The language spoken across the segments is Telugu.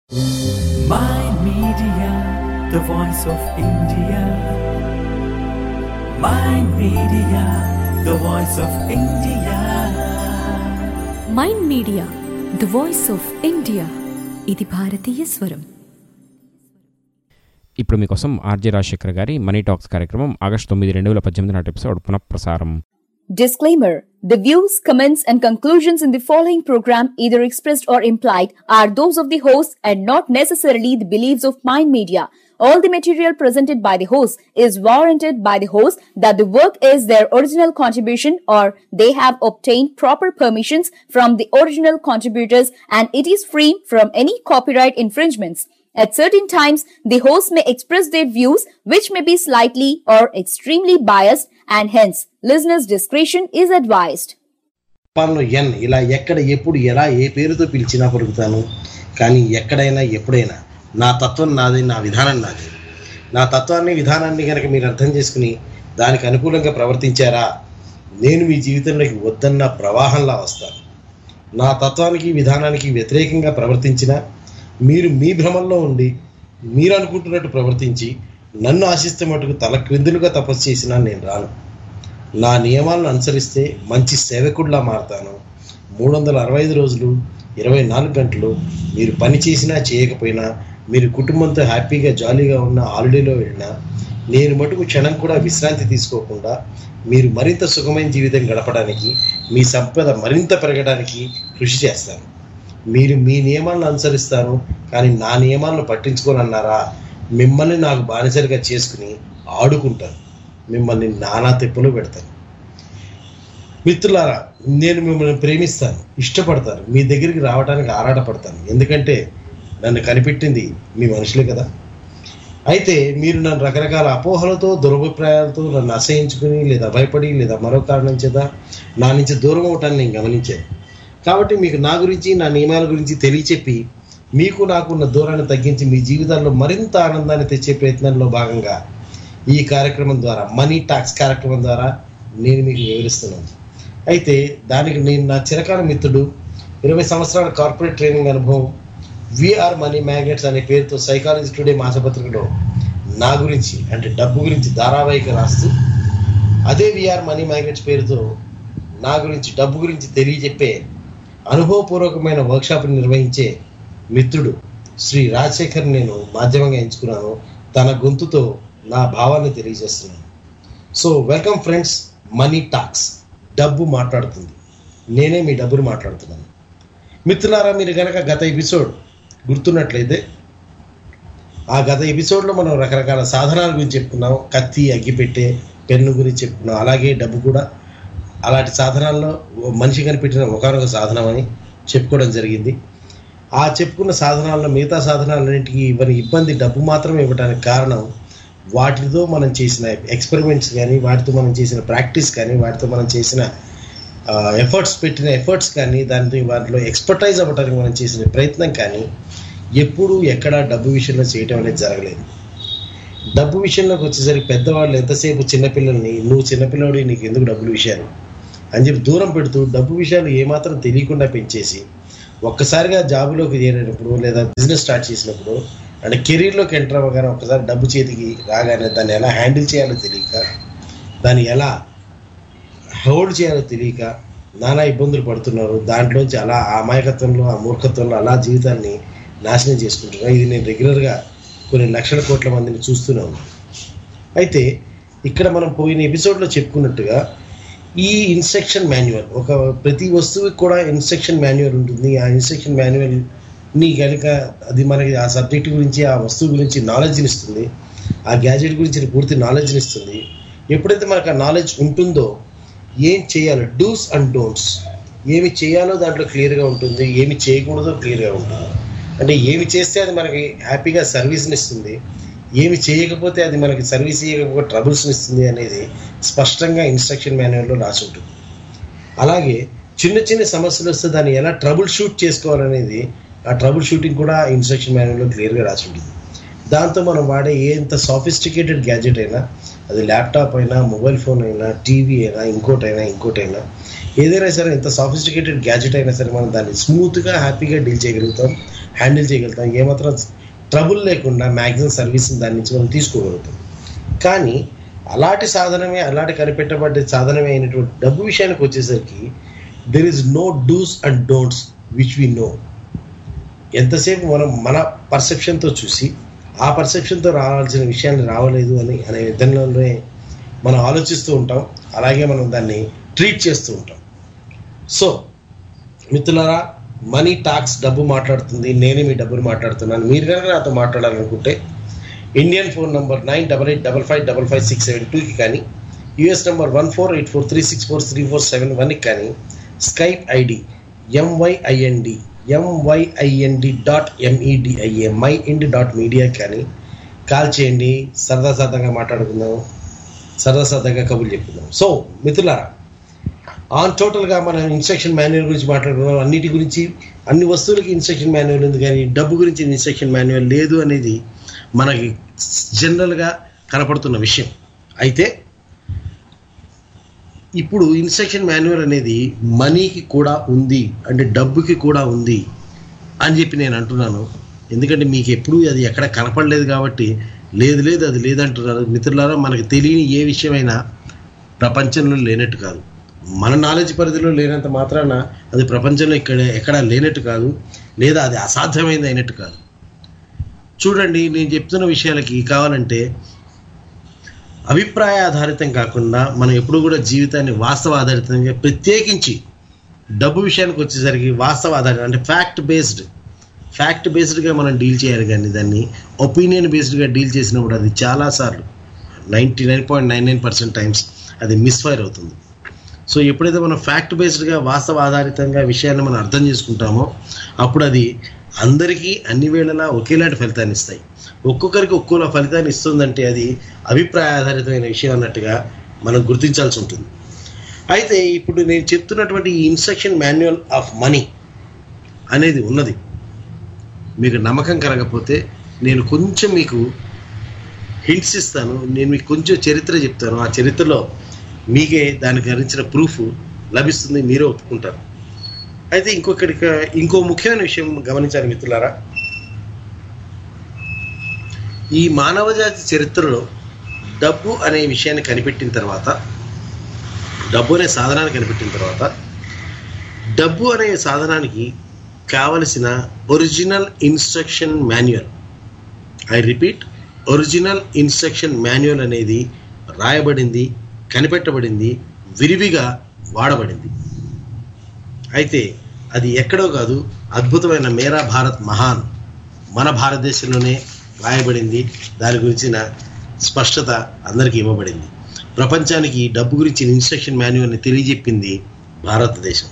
My Media, the voice of India. My Media, the voice of India. Mind media the voice of India ఇది భారతీయ స్వరం ఇప్పుడు మీకోసం ఆర్జే రాజశేఖర్ గారి మనీ టాక్స్ కార్యక్రమం ఆగస్టు తొమ్మిది రెండు వేల పద్దెనిమిది నాటి ఎపిసోడ్ పునఃప్రసారం Disclaimer The views, comments, and conclusions in the following program, either expressed or implied, are those of the host and not necessarily the beliefs of Mind Media. All the material presented by the host is warranted by the host that the work is their original contribution or they have obtained proper permissions from the original contributors and it is free from any copyright infringements. At certain times, the host may express their views which may be slightly or extremely biased and hence listeners' discretion is advised. పన్ను ఎన్ ఇలా ఎక్కడ ఎప్పుడు ఎలా ఏ పేరుతో పిలిచినా పలుకుతాను కానీ ఎక్కడైనా ఎప్పుడైనా నా తత్వం నాది నా విధానం నాది నా తత్వాన్ని విధానాన్ని కనుక మీరు అర్థం చేసుకుని దానికి అనుకూలంగా ప్రవర్తించారా నేను మీ జీవితంలోకి వద్దన్న ప్రవాహంలా వస్తాను నా తత్వానికి విధానానికి వ్యతిరేకంగా ప్రవర్తించిన మీరు మీ భ్రమంలో ఉండి మీరు అనుకుంటున్నట్టు ప్రవర్తించి నన్ను ఆశిస్తే మటుకు తల క్రిందులుగా తపస్సు చేసినా నేను రాను నా నియమాలను అనుసరిస్తే మంచి సేవకుడిలా మారతాను మూడు వందల అరవై ఐదు రోజులు ఇరవై నాలుగు గంటలు మీరు పని చేసినా చేయకపోయినా మీరు కుటుంబంతో హ్యాపీగా జాలీగా ఉన్న హాలిడేలో వెళ్ళినా నేను మటుకు క్షణం కూడా విశ్రాంతి తీసుకోకుండా మీరు మరింత సుఖమైన జీవితం గడపడానికి మీ సంపద మరింత పెరగడానికి కృషి చేస్తాను మీరు మీ నియమాలను అనుసరిస్తాను కానీ నా నియమాలను పట్టించుకోనన్నారా మిమ్మల్ని నాకు బానిసలుగా చేసుకుని ఆడుకుంటాను మిమ్మల్ని నానా తెప్పులు పెడతాను మిత్రులారా నేను మిమ్మల్ని ప్రేమిస్తాను ఇష్టపడతాను మీ దగ్గరికి రావడానికి ఆరాటపడతాను ఎందుకంటే నన్ను కనిపెట్టింది మీ మనుషులే కదా అయితే మీరు నన్ను రకరకాల అపోహలతో దురభిప్రాయాలతో నన్ను అసహించుకుని లేదా భయపడి లేదా మరో కారణం చేత నా నుంచి దూరం అవటాన్ని నేను గమనించాను కాబట్టి మీకు నా గురించి నా నియమాల గురించి తెలియచెప్పి మీకు నాకున్న దూరాన్ని తగ్గించి మీ జీవితాల్లో మరింత ఆనందాన్ని తెచ్చే ప్రయత్నంలో భాగంగా ఈ కార్యక్రమం ద్వారా మనీ టాక్స్ కార్యక్రమం ద్వారా నేను మీకు వివరిస్తున్నాను అయితే దానికి నేను నా చిరకాల మిత్రుడు ఇరవై సంవత్సరాల కార్పొరేట్ ట్రైనింగ్ అనుభవం విఆర్ మనీ మ్యాగ్నెట్స్ అనే పేరుతో సైకాలజీ టుడే మాసపత్రికలో నా గురించి అంటే డబ్బు గురించి ధారావాహిక రాస్తూ అదే విఆర్ మనీ మ్యాగ్నెట్స్ పేరుతో నా గురించి డబ్బు గురించి తెలియజెప్పే అనుభవపూర్వకమైన వర్క్షాప్ని నిర్వహించే మిత్రుడు శ్రీ రాజశేఖర్ నేను మాధ్యమంగా ఎంచుకున్నాను తన గొంతుతో నా భావాన్ని తెలియజేస్తున్నాను so welcome friends money talks డబ్బు మాట్లాడుతుంది నేనే మీ డబ్బును మాట్లాడుతున్నాను మిత్రులారా మీరు కనుక గత ఎపిసోడ్ గుర్తున్నట్లయితే ఆ గత ఎపిసోడ్లో మనం రకరకాల సాధనాల గురించి చెప్పుకున్నాం కత్తి అగ్గిపెట్టే పెన్ను గురించి చెప్పుకున్నాం అలాగే డబ్బు కూడా అలాంటి సాధనాల్లో ఓ మనిషి కనిపెట్టిన ఒకనొక సాధనం అని చెప్పుకోవడం జరిగింది ఆ చెప్పుకున్న సాధనాల్లో మిగతా సాధనాలన్నింటికి ఇవ్వని ఇబ్బంది డబ్బు మాత్రమే ఇవ్వడానికి కారణం వాటితో మనం చేసిన ఎక్స్పెరిమెంట్స్ కానీ వాటితో మనం చేసిన ప్రాక్టీస్ కానీ వాటితో మనం చేసిన ఎఫర్ట్స్ పెట్టిన ఎఫర్ట్స్ కానీ దాంతో వాటిలో ఎక్స్పర్టైజ్ అవ్వడానికి మనం చేసిన ప్రయత్నం కానీ ఎప్పుడు ఎక్కడ డబ్బు విషయంలో చేయటం అనేది జరగలేదు డబ్బు విషయంలోకి వచ్చేసరికి పెద్దవాళ్ళు ఎంతసేపు చిన్నపిల్లల్ని నువ్వు చిన్నపిల్లడి నీకు ఎందుకు డబ్బులు విషయాలు అని చెప్పి దూరం పెడుతూ డబ్బు విషయాలు ఏమాత్రం తెలియకుండా పెంచేసి ఒక్కసారిగా జాబులోకి చేరినప్పుడు లేదా బిజినెస్ స్టార్ట్ చేసినప్పుడు అంటే కెరీర్లోకి ఎంటర్ అవ్వగానే ఒక్కసారి డబ్బు చేతికి రాగానే దాన్ని ఎలా హ్యాండిల్ చేయాలో తెలియక దాన్ని ఎలా హోల్డ్ చేయాలో తెలియక నానా ఇబ్బందులు పడుతున్నారు దాంట్లోంచి అలా ఆ అమాయకత్వంలో ఆ మూర్ఖత్వంలో అలా జీవితాన్ని నాశనం చేసుకుంటున్నారు ఇది నేను రెగ్యులర్గా కొన్ని లక్షల కోట్ల మందిని చూస్తూనే ఉన్నాను అయితే ఇక్కడ మనం పోయిన ఎపిసోడ్లో చెప్పుకున్నట్టుగా ఈ ఇన్స్ట్రక్షన్ మాన్యువల్ ఒక ప్రతి వస్తువుకి కూడా ఇన్స్ట్రక్షన్ మాన్యువల్ ఉంటుంది ఆ ఇన్స్ట్రక్షన్ మాన్యువల్ నీ కనుక అది మనకి ఆ సబ్జెక్ట్ గురించి ఆ వస్తువు గురించి నాలెడ్జ్ని ఇస్తుంది ఆ గ్యాజెట్ గురించి పూర్తి నాలెడ్జ్ని ఇస్తుంది ఎప్పుడైతే మనకు ఆ నాలెడ్జ్ ఉంటుందో ఏం చేయాలో డూస్ అండ్ డోంట్స్ ఏమి చేయాలో దాంట్లో క్లియర్గా ఉంటుంది ఏమి చేయకూడదో క్లియర్గా ఉంటుంది అంటే ఏమి చేస్తే అది మనకి హ్యాపీగా సర్వీస్ని ఇస్తుంది ఏమి చేయకపోతే అది మనకి సర్వీస్ చేయకపోతే ట్రబుల్స్ని ఇస్తుంది అనేది స్పష్టంగా ఇన్స్ట్రక్షన్ మాన్యువల్లో రాసి ఉంటుంది అలాగే చిన్న చిన్న సమస్యలు వస్తే దాన్ని ఎలా ట్రబుల్ షూట్ చేసుకోవాలనేది ఆ ట్రబుల్ షూటింగ్ కూడా ఇన్స్ట్రక్షన్ మాన్యువల్లో క్లియర్గా రాసి ఉంటుంది దాంతో మనం వాడే ఏ ఎంత సాఫిస్టికేటెడ్ గ్యాజెట్ అయినా అది ల్యాప్టాప్ అయినా మొబైల్ ఫోన్ అయినా టీవీ అయినా ఇంకోటైనా ఇంకోటైనా ఏదైనా సరే ఎంత సాఫిస్టికేటెడ్ గ్యాజెట్ అయినా సరే మనం దాన్ని స్మూత్గా హ్యాపీగా డీల్ చేయగలుగుతాం హ్యాండిల్ చేయగలుగుతాం ఏమాత్రం ట్రబుల్ లేకుండా మ్యాక్సిమం సర్వీస్ దాని నుంచి మనం తీసుకోగలుగుతాం కానీ అలాంటి సాధనమే అలాంటి కనిపెట్టబడ్డ సాధనమే అయినటువంటి డబ్బు విషయానికి వచ్చేసరికి there is no dos and don'ts which we know ఎంతసేపు మనం మన పర్సెప్షన్తో చూసి ఆ పర్సెప్షన్తో రావాల్సిన విషయాన్ని రావలేదు అని అనే విధంలోనే మనం ఆలోచిస్తూ ఉంటాం అలాగే మనం దాన్ని ట్రీట్ చేస్తూ ఉంటాం సో మిత్రులారా మనీ టాక్స్ డబ్బు మాట్లాడుతుంది నేనే మీ డబ్బుని మాట్లాడుతున్నాను మీరు కనుక నాతో మాట్లాడాలనుకుంటే Indian phone number nine double eight double five double five six seven టూకి కానీ US number one four eight four three six four three four seven వన్కి కానీ Skype ID MYIND MYIND dot MEDIA my ind dot media కానీ కాల్ చేయండి సరదా సరదాగా మాట్లాడుకుందాం సరదా సరదాగా కబుర్లు చెప్పుకుందాం సో మిత్రులారా ఆన్ టోటల్గా మనం ఇన్స్ట్రక్షన్ మాన్యువల్ గురించి మాట్లాడుకున్నాం అన్నిటి గురించి అన్ని వస్తువులకి ఇన్స్ట్రక్షన్ మాన్యువల్ ఉంది కానీ డబ్బు గురించి ఇన్స్ట్రక్షన్ మాన్యువల్ లేదు అనేది మనకి జనరల్గా కనపడుతున్న విషయం అయితే ఇప్పుడు ఇన్స్ట్రక్షన్ మాన్యువల్ అనేది మనీకి కూడా ఉంది అంటే డబ్బుకి కూడా ఉంది అని చెప్పి నేను అంటున్నాను ఎందుకంటే మీకు ఎప్పుడు అది ఎక్కడ కనపడలేదు కాబట్టి లేదు లేదు అది లేదంటున్నారు మిత్రులారా మనకు తెలియని ఏ విషయమైనా ప్రపంచంలో లేనట్టు కాదు మన నాలెడ్జ్ పరిధిలో లేనంత మాత్రాన అది ప్రపంచంలో ఇక్కడ ఎక్కడా లేనట్టు కాదు లేదా అది అసాధ్యమైంది అయినట్టు కాదు చూడండి నేను చెప్తున్న విషయాలకి కావాలంటే అభిప్రాయ ఆధారితం కాకుండా మనం ఎప్పుడు కూడా జీవితాన్ని వాస్తవ ఆధారితంగా ప్రత్యేకించి డబ్బు విషయానికి వచ్చేసరికి వాస్తవ ఆధారితం అంటే ఫ్యాక్ట్ బేస్డ్ ఫ్యాక్ట్ బేస్డ్గా మనం డీల్ చేయాలి కానీ దాన్ని ఒపీనియన్ బేస్డ్గా డీల్ చేసినప్పుడు అది చాలాసార్లు ninety nine point nine nine percent times అది మిస్ఫైర్ అవుతుంది సో ఎప్పుడైతే మనం ఫ్యాక్ట్ బేస్డ్గా వాస్తవ ఆధారితంగా విషయాన్ని మనం అర్థం చేసుకుంటామో అప్పుడు అది అందరికీ అన్ని వేళలా ఒకేలాంటి ఫలితాన్ని ఇస్తాయి ఒక్కొక్కరికి ఒక్కోలా ఫలితాన్ని ఇస్తుందంటే అది అభిప్రాయ ఆధారితమైన విషయం అన్నట్టుగా మనం గుర్తించాల్సి ఉంటుంది అయితే ఇప్పుడు నేను చెప్తున్నటువంటి ఈ ఇన్స్ట్రక్షన్ మాన్యువల్ ఆఫ్ మనీ అనేది ఉన్నది మీకు నమ్మకం కలగకపోతే నేను కొంచెం మీకు హింట్స్ ఇస్తాను నేను మీకు కొంచెం చరిత్ర చెప్తాను ఆ చరిత్రలో మీకే దాని గురించిన ప్రూఫ్ లభిస్తుంది మీరే ఒప్పుకుంటారు అయితే ఇంకొకటి ఇంకో ముఖ్యమైన విషయం గమనించాలి మిత్రులారా ఈ మానవజాతి చరిత్రలో డబ్బు అనే విషయాన్ని కనిపెట్టిన తర్వాత డబ్బు అనే సాధనాన్ని కనిపెట్టిన తర్వాత డబ్బు అనే సాధనానికి కావలసిన original instruction manual I repeat original instruction manual అనేది రాయబడింది కనిపెట్టబడింది విరివిగా వాడబడింది అయితే అది ఎక్కడో కాదు అద్భుతమైన మేరా భారత్ మహాన్ మన భారతదేశంలోనే రాయబడింది దాని గురించిన స్పష్టత అందరికీ ఇవ్వబడింది ప్రపంచానికి డబ్బు గురించిన ఇన్స్ట్రక్షన్ మాన్యువల్ని తెలియజెప్పింది భారతదేశం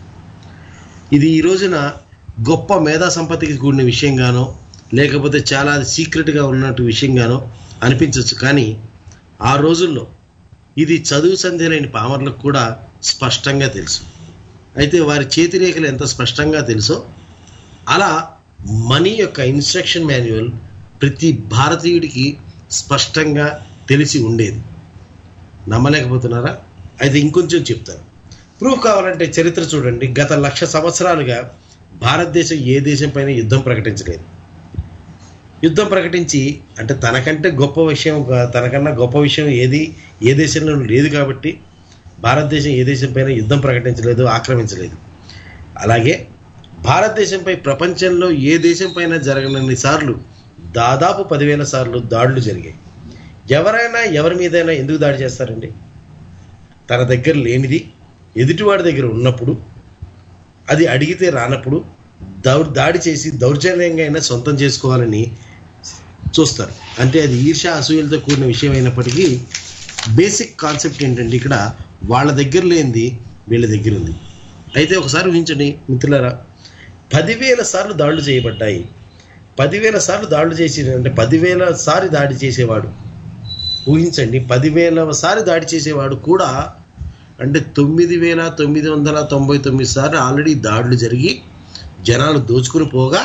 ఇది ఈ రోజున గొప్ప మేధా సంపత్తికి కూడిన విషయంగానో లేకపోతే చాలా సీక్రెట్గా ఉన్నట్టు విషయంగానో అనిపించవచ్చు కానీ ఆ రోజుల్లో ఇది చదువు సంధ్య లేని పామర్లకు కూడా స్పష్టంగా తెలుసు అయితే వారి చేతి రేఖలు ఎంత స్పష్టంగా తెలుసో అలా మనీ యొక్క ఇన్స్ట్రక్షన్ మాన్యువల్ ప్రతి భారతీయుడికి స్పష్టంగా తెలిసి ఉండేది నమ్మలేకపోతున్నారా అయితే ఇంకొంచెం చెప్తాను ప్రూఫ్ కావాలంటే చరిత్ర చూడండి గత లక్ష సంవత్సరాలుగా భారతదేశం ఏ దేశం పైన యుద్ధం ప్రకటించలేదు యుద్ధం ప్రకటించి అంటే తనకంటే గొప్ప విషయం కా- తనకన్నా గొప్ప విషయం ఏది ఏ దేశంలో లేదు కాబట్టి భారతదేశం ఏ దేశం పైన యుద్ధం ప్రకటించలేదు ఆక్రమించలేదు అలాగే భారతదేశంపై ప్రపంచంలో ఏ దేశం పైన జరగనన్ని సార్లు దాదాపు పదివేల సార్లు దాడులు జరిగాయి ఎవరైనా ఎవరి మీదైనా ఎందుకు దాడి చేస్తారండి తన దగ్గర లేనిది ఎదుటివాడి దగ్గర ఉన్నప్పుడు అది అడిగితే రానప్పుడు దౌర్ దాడి చేసి దౌర్జన్యంగా అయినా సొంతం చేసుకోవాలని చూస్తారు అంటే అది ఈర్ష అసూయలతో కూడిన విషయం అయినప్పటికీ బేసిక్ కాన్సెప్ట్ ఏంటంటే ఇక్కడ వాళ్ళ దగ్గర లేనిది వీళ్ళ దగ్గర ఉంది అయితే ఒకసారి ఊహించండి మిత్రులారా పదివేల సార్లు దాడులు చేయబడ్డాయి పదివేల సార్లు దాడులు చేసి అంటే పదివేల సారి దాడి చేసేవాడు ఊహించండి పదివేల సారి దాడి చేసేవాడు కూడా అంటే తొమ్మిది వేల తొమ్మిది వందల తొంభై తొమ్మిది సార్లు ఆల్రెడీ దాడులు జరిగి జనాలు దోచుకుని పోగా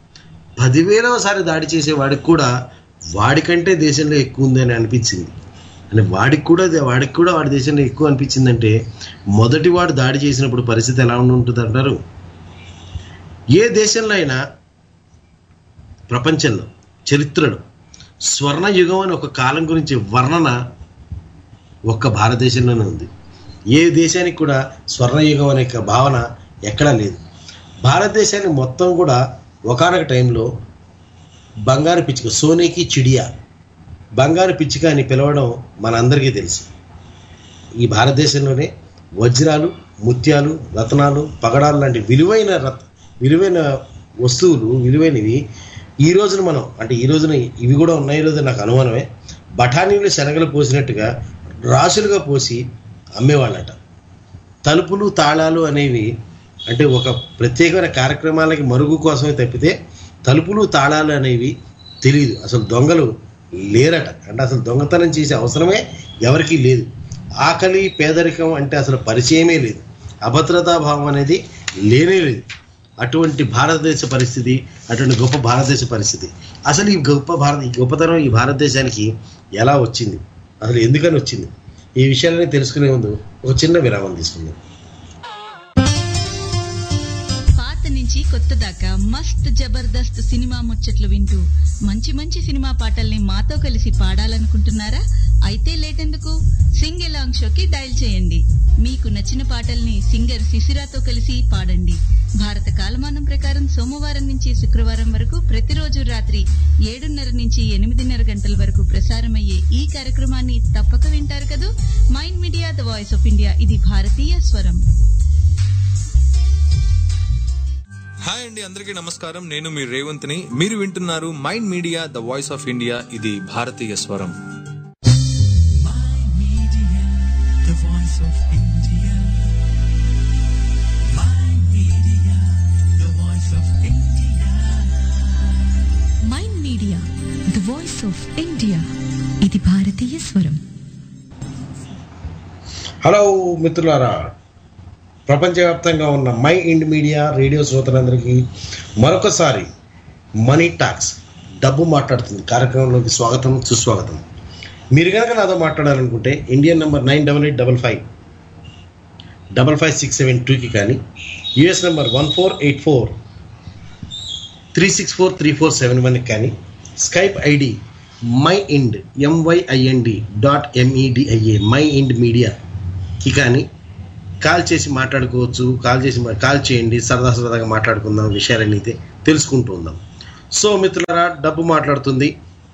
పదివేలవ సారి దాడి చేసేవాడికి కూడా వాడికంటే దేశంలో ఎక్కువ ఉందని అనిపించింది అంటే వాడికి కూడా వాడికి కూడా వాడి దేశంలో ఎక్కువ అనిపించిందంటే మొదటి వాడు దాడి చేసినప్పుడు పరిస్థితి ఎలా ఉండి ఉంటుంది అంటారు ఏ దేశంలో అయినా ప్రపంచంలో చరిత్రలో స్వర్ణయుగం అని ఒక కాలం గురించి వర్ణన ఒక్క భారతదేశంలోనే ఉంది ఏ దేశానికి కూడా స్వర్ణయుగం అనే ఒక భావన ఎక్కడా లేదు భారతదేశాన్ని మొత్తం కూడా ఒకనొక టైంలో బంగారు పిచ్చుక సోనీకి చిడియా బంగారు పిచ్చుక అని పిలవడం మనందరికీ తెలుసు ఈ భారతదేశంలోనే వజ్రాలు ముత్యాలు రత్నాలు పగడాలు లాంటి విలువైన రత్ విలువైన వస్తువులు విలువైనవి ఈ రోజున మనం అంటే ఈ రోజున ఇవి కూడా ఉన్నాయి రోజు నాకు అనుమానమే బఠానీలు శనగలు పోసినట్టుగా రాసులుగా పోసి అమ్మేవాళ్ళట తలుపులు తాళాలు అనేవి అంటే ఒక ప్రత్యేకమైన కార్యక్రమాలకి మరుగు కోసమే తప్పితే తలుపులు తాళాలు అనేవి తెలియదు అసలు దొంగలు లేరట అంటే అసలు దొంగతనం చేసే అవసరమే ఎవరికీ లేదు ఆకలి పేదరికం అంటే అసలు పరిచయమే లేదు అభద్రతా భావం అనేది లేనే లేదు అటువంటి భారతదేశ పరిస్థితి అటువంటి గొప్ప భారతదేశ పరిస్థితి అసలు ఈ గొప్ప భారత ఈ గొప్పతనం ఈ భారతదేశానికి ఎలా వచ్చింది అసలు ఎందుకని వచ్చింది ఈ విషయాలని తెలుసుకునే ముందు ఒక చిన్న విరామం తీసుకుందాం పాత నుంచి కొత్త దాకా మస్త్ జబర్దస్త్ సినిమా ముచ్చట్లు వింటూ మంచి మంచి సినిమా పాటల్ని మాతో కలిసి పాడాలనుకుంటున్నారా అయితే లేటెందుకు సింగ్ ఎలాంగ్ షోకి డయల్ చేయండి మీకు నచ్చిన పాటల్ని సింగర్ శిశిరాతో కలిసి పాడండి భారత కాలమానం ప్రకారం సోమవారం నుంచి శుక్రవారం వరకు ప్రతిరోజు రాత్రి ఏడున్నర నుంచి ఎనిమిదిన్నర గంటల వరకు ప్రసారమయ్యే ఈ కార్యక్రమాన్ని తప్పక వింటారు కదూ mind media the voice of India ఇది భారతీయ స్వరం హాయ్ అండి అందరికీ నమస్కారం నేను మీ రేవంత్ని మీరు వింటున్నారు mind media the voice of India ఇది భారతీయ స్వరం the voice of India. My media, the voice of India. Mind media the voice of India ఇది భారతీయ స్వరం హలో మిత్రులారా ప్రపంచవ్యాప్తంగా ఉన్న మై ఇండ్ మీడియా రేడియో శ్రోతలందరికీ మరొకసారి మనీ టాక్స్ డబ్బు మాట్లాడుతుంది కార్యక్రమంలోకి స్వాగతం సుస్వాగతం మీరు కనుక నాతో మాట్లాడాలనుకుంటే Indian number nine double eight double five double five six seven టూకి కానీ US number one four eight four three six four three four seven వన్కి కానీ Skype ID my ind MYIND dot MEDIA my ind మీడియాకి కానీ కాల్ చేసి మాట్లాడుకోవచ్చు కాల్ చేసి మా- కాల్ చేయండి సరదా సరదాగా మాట్లాడుకుందాం విషయాలన్నీ అయితే తెలుసుకుంటూ ఉందాం సో మిత్రులారా డబ్బు మాట్లాడుతుంది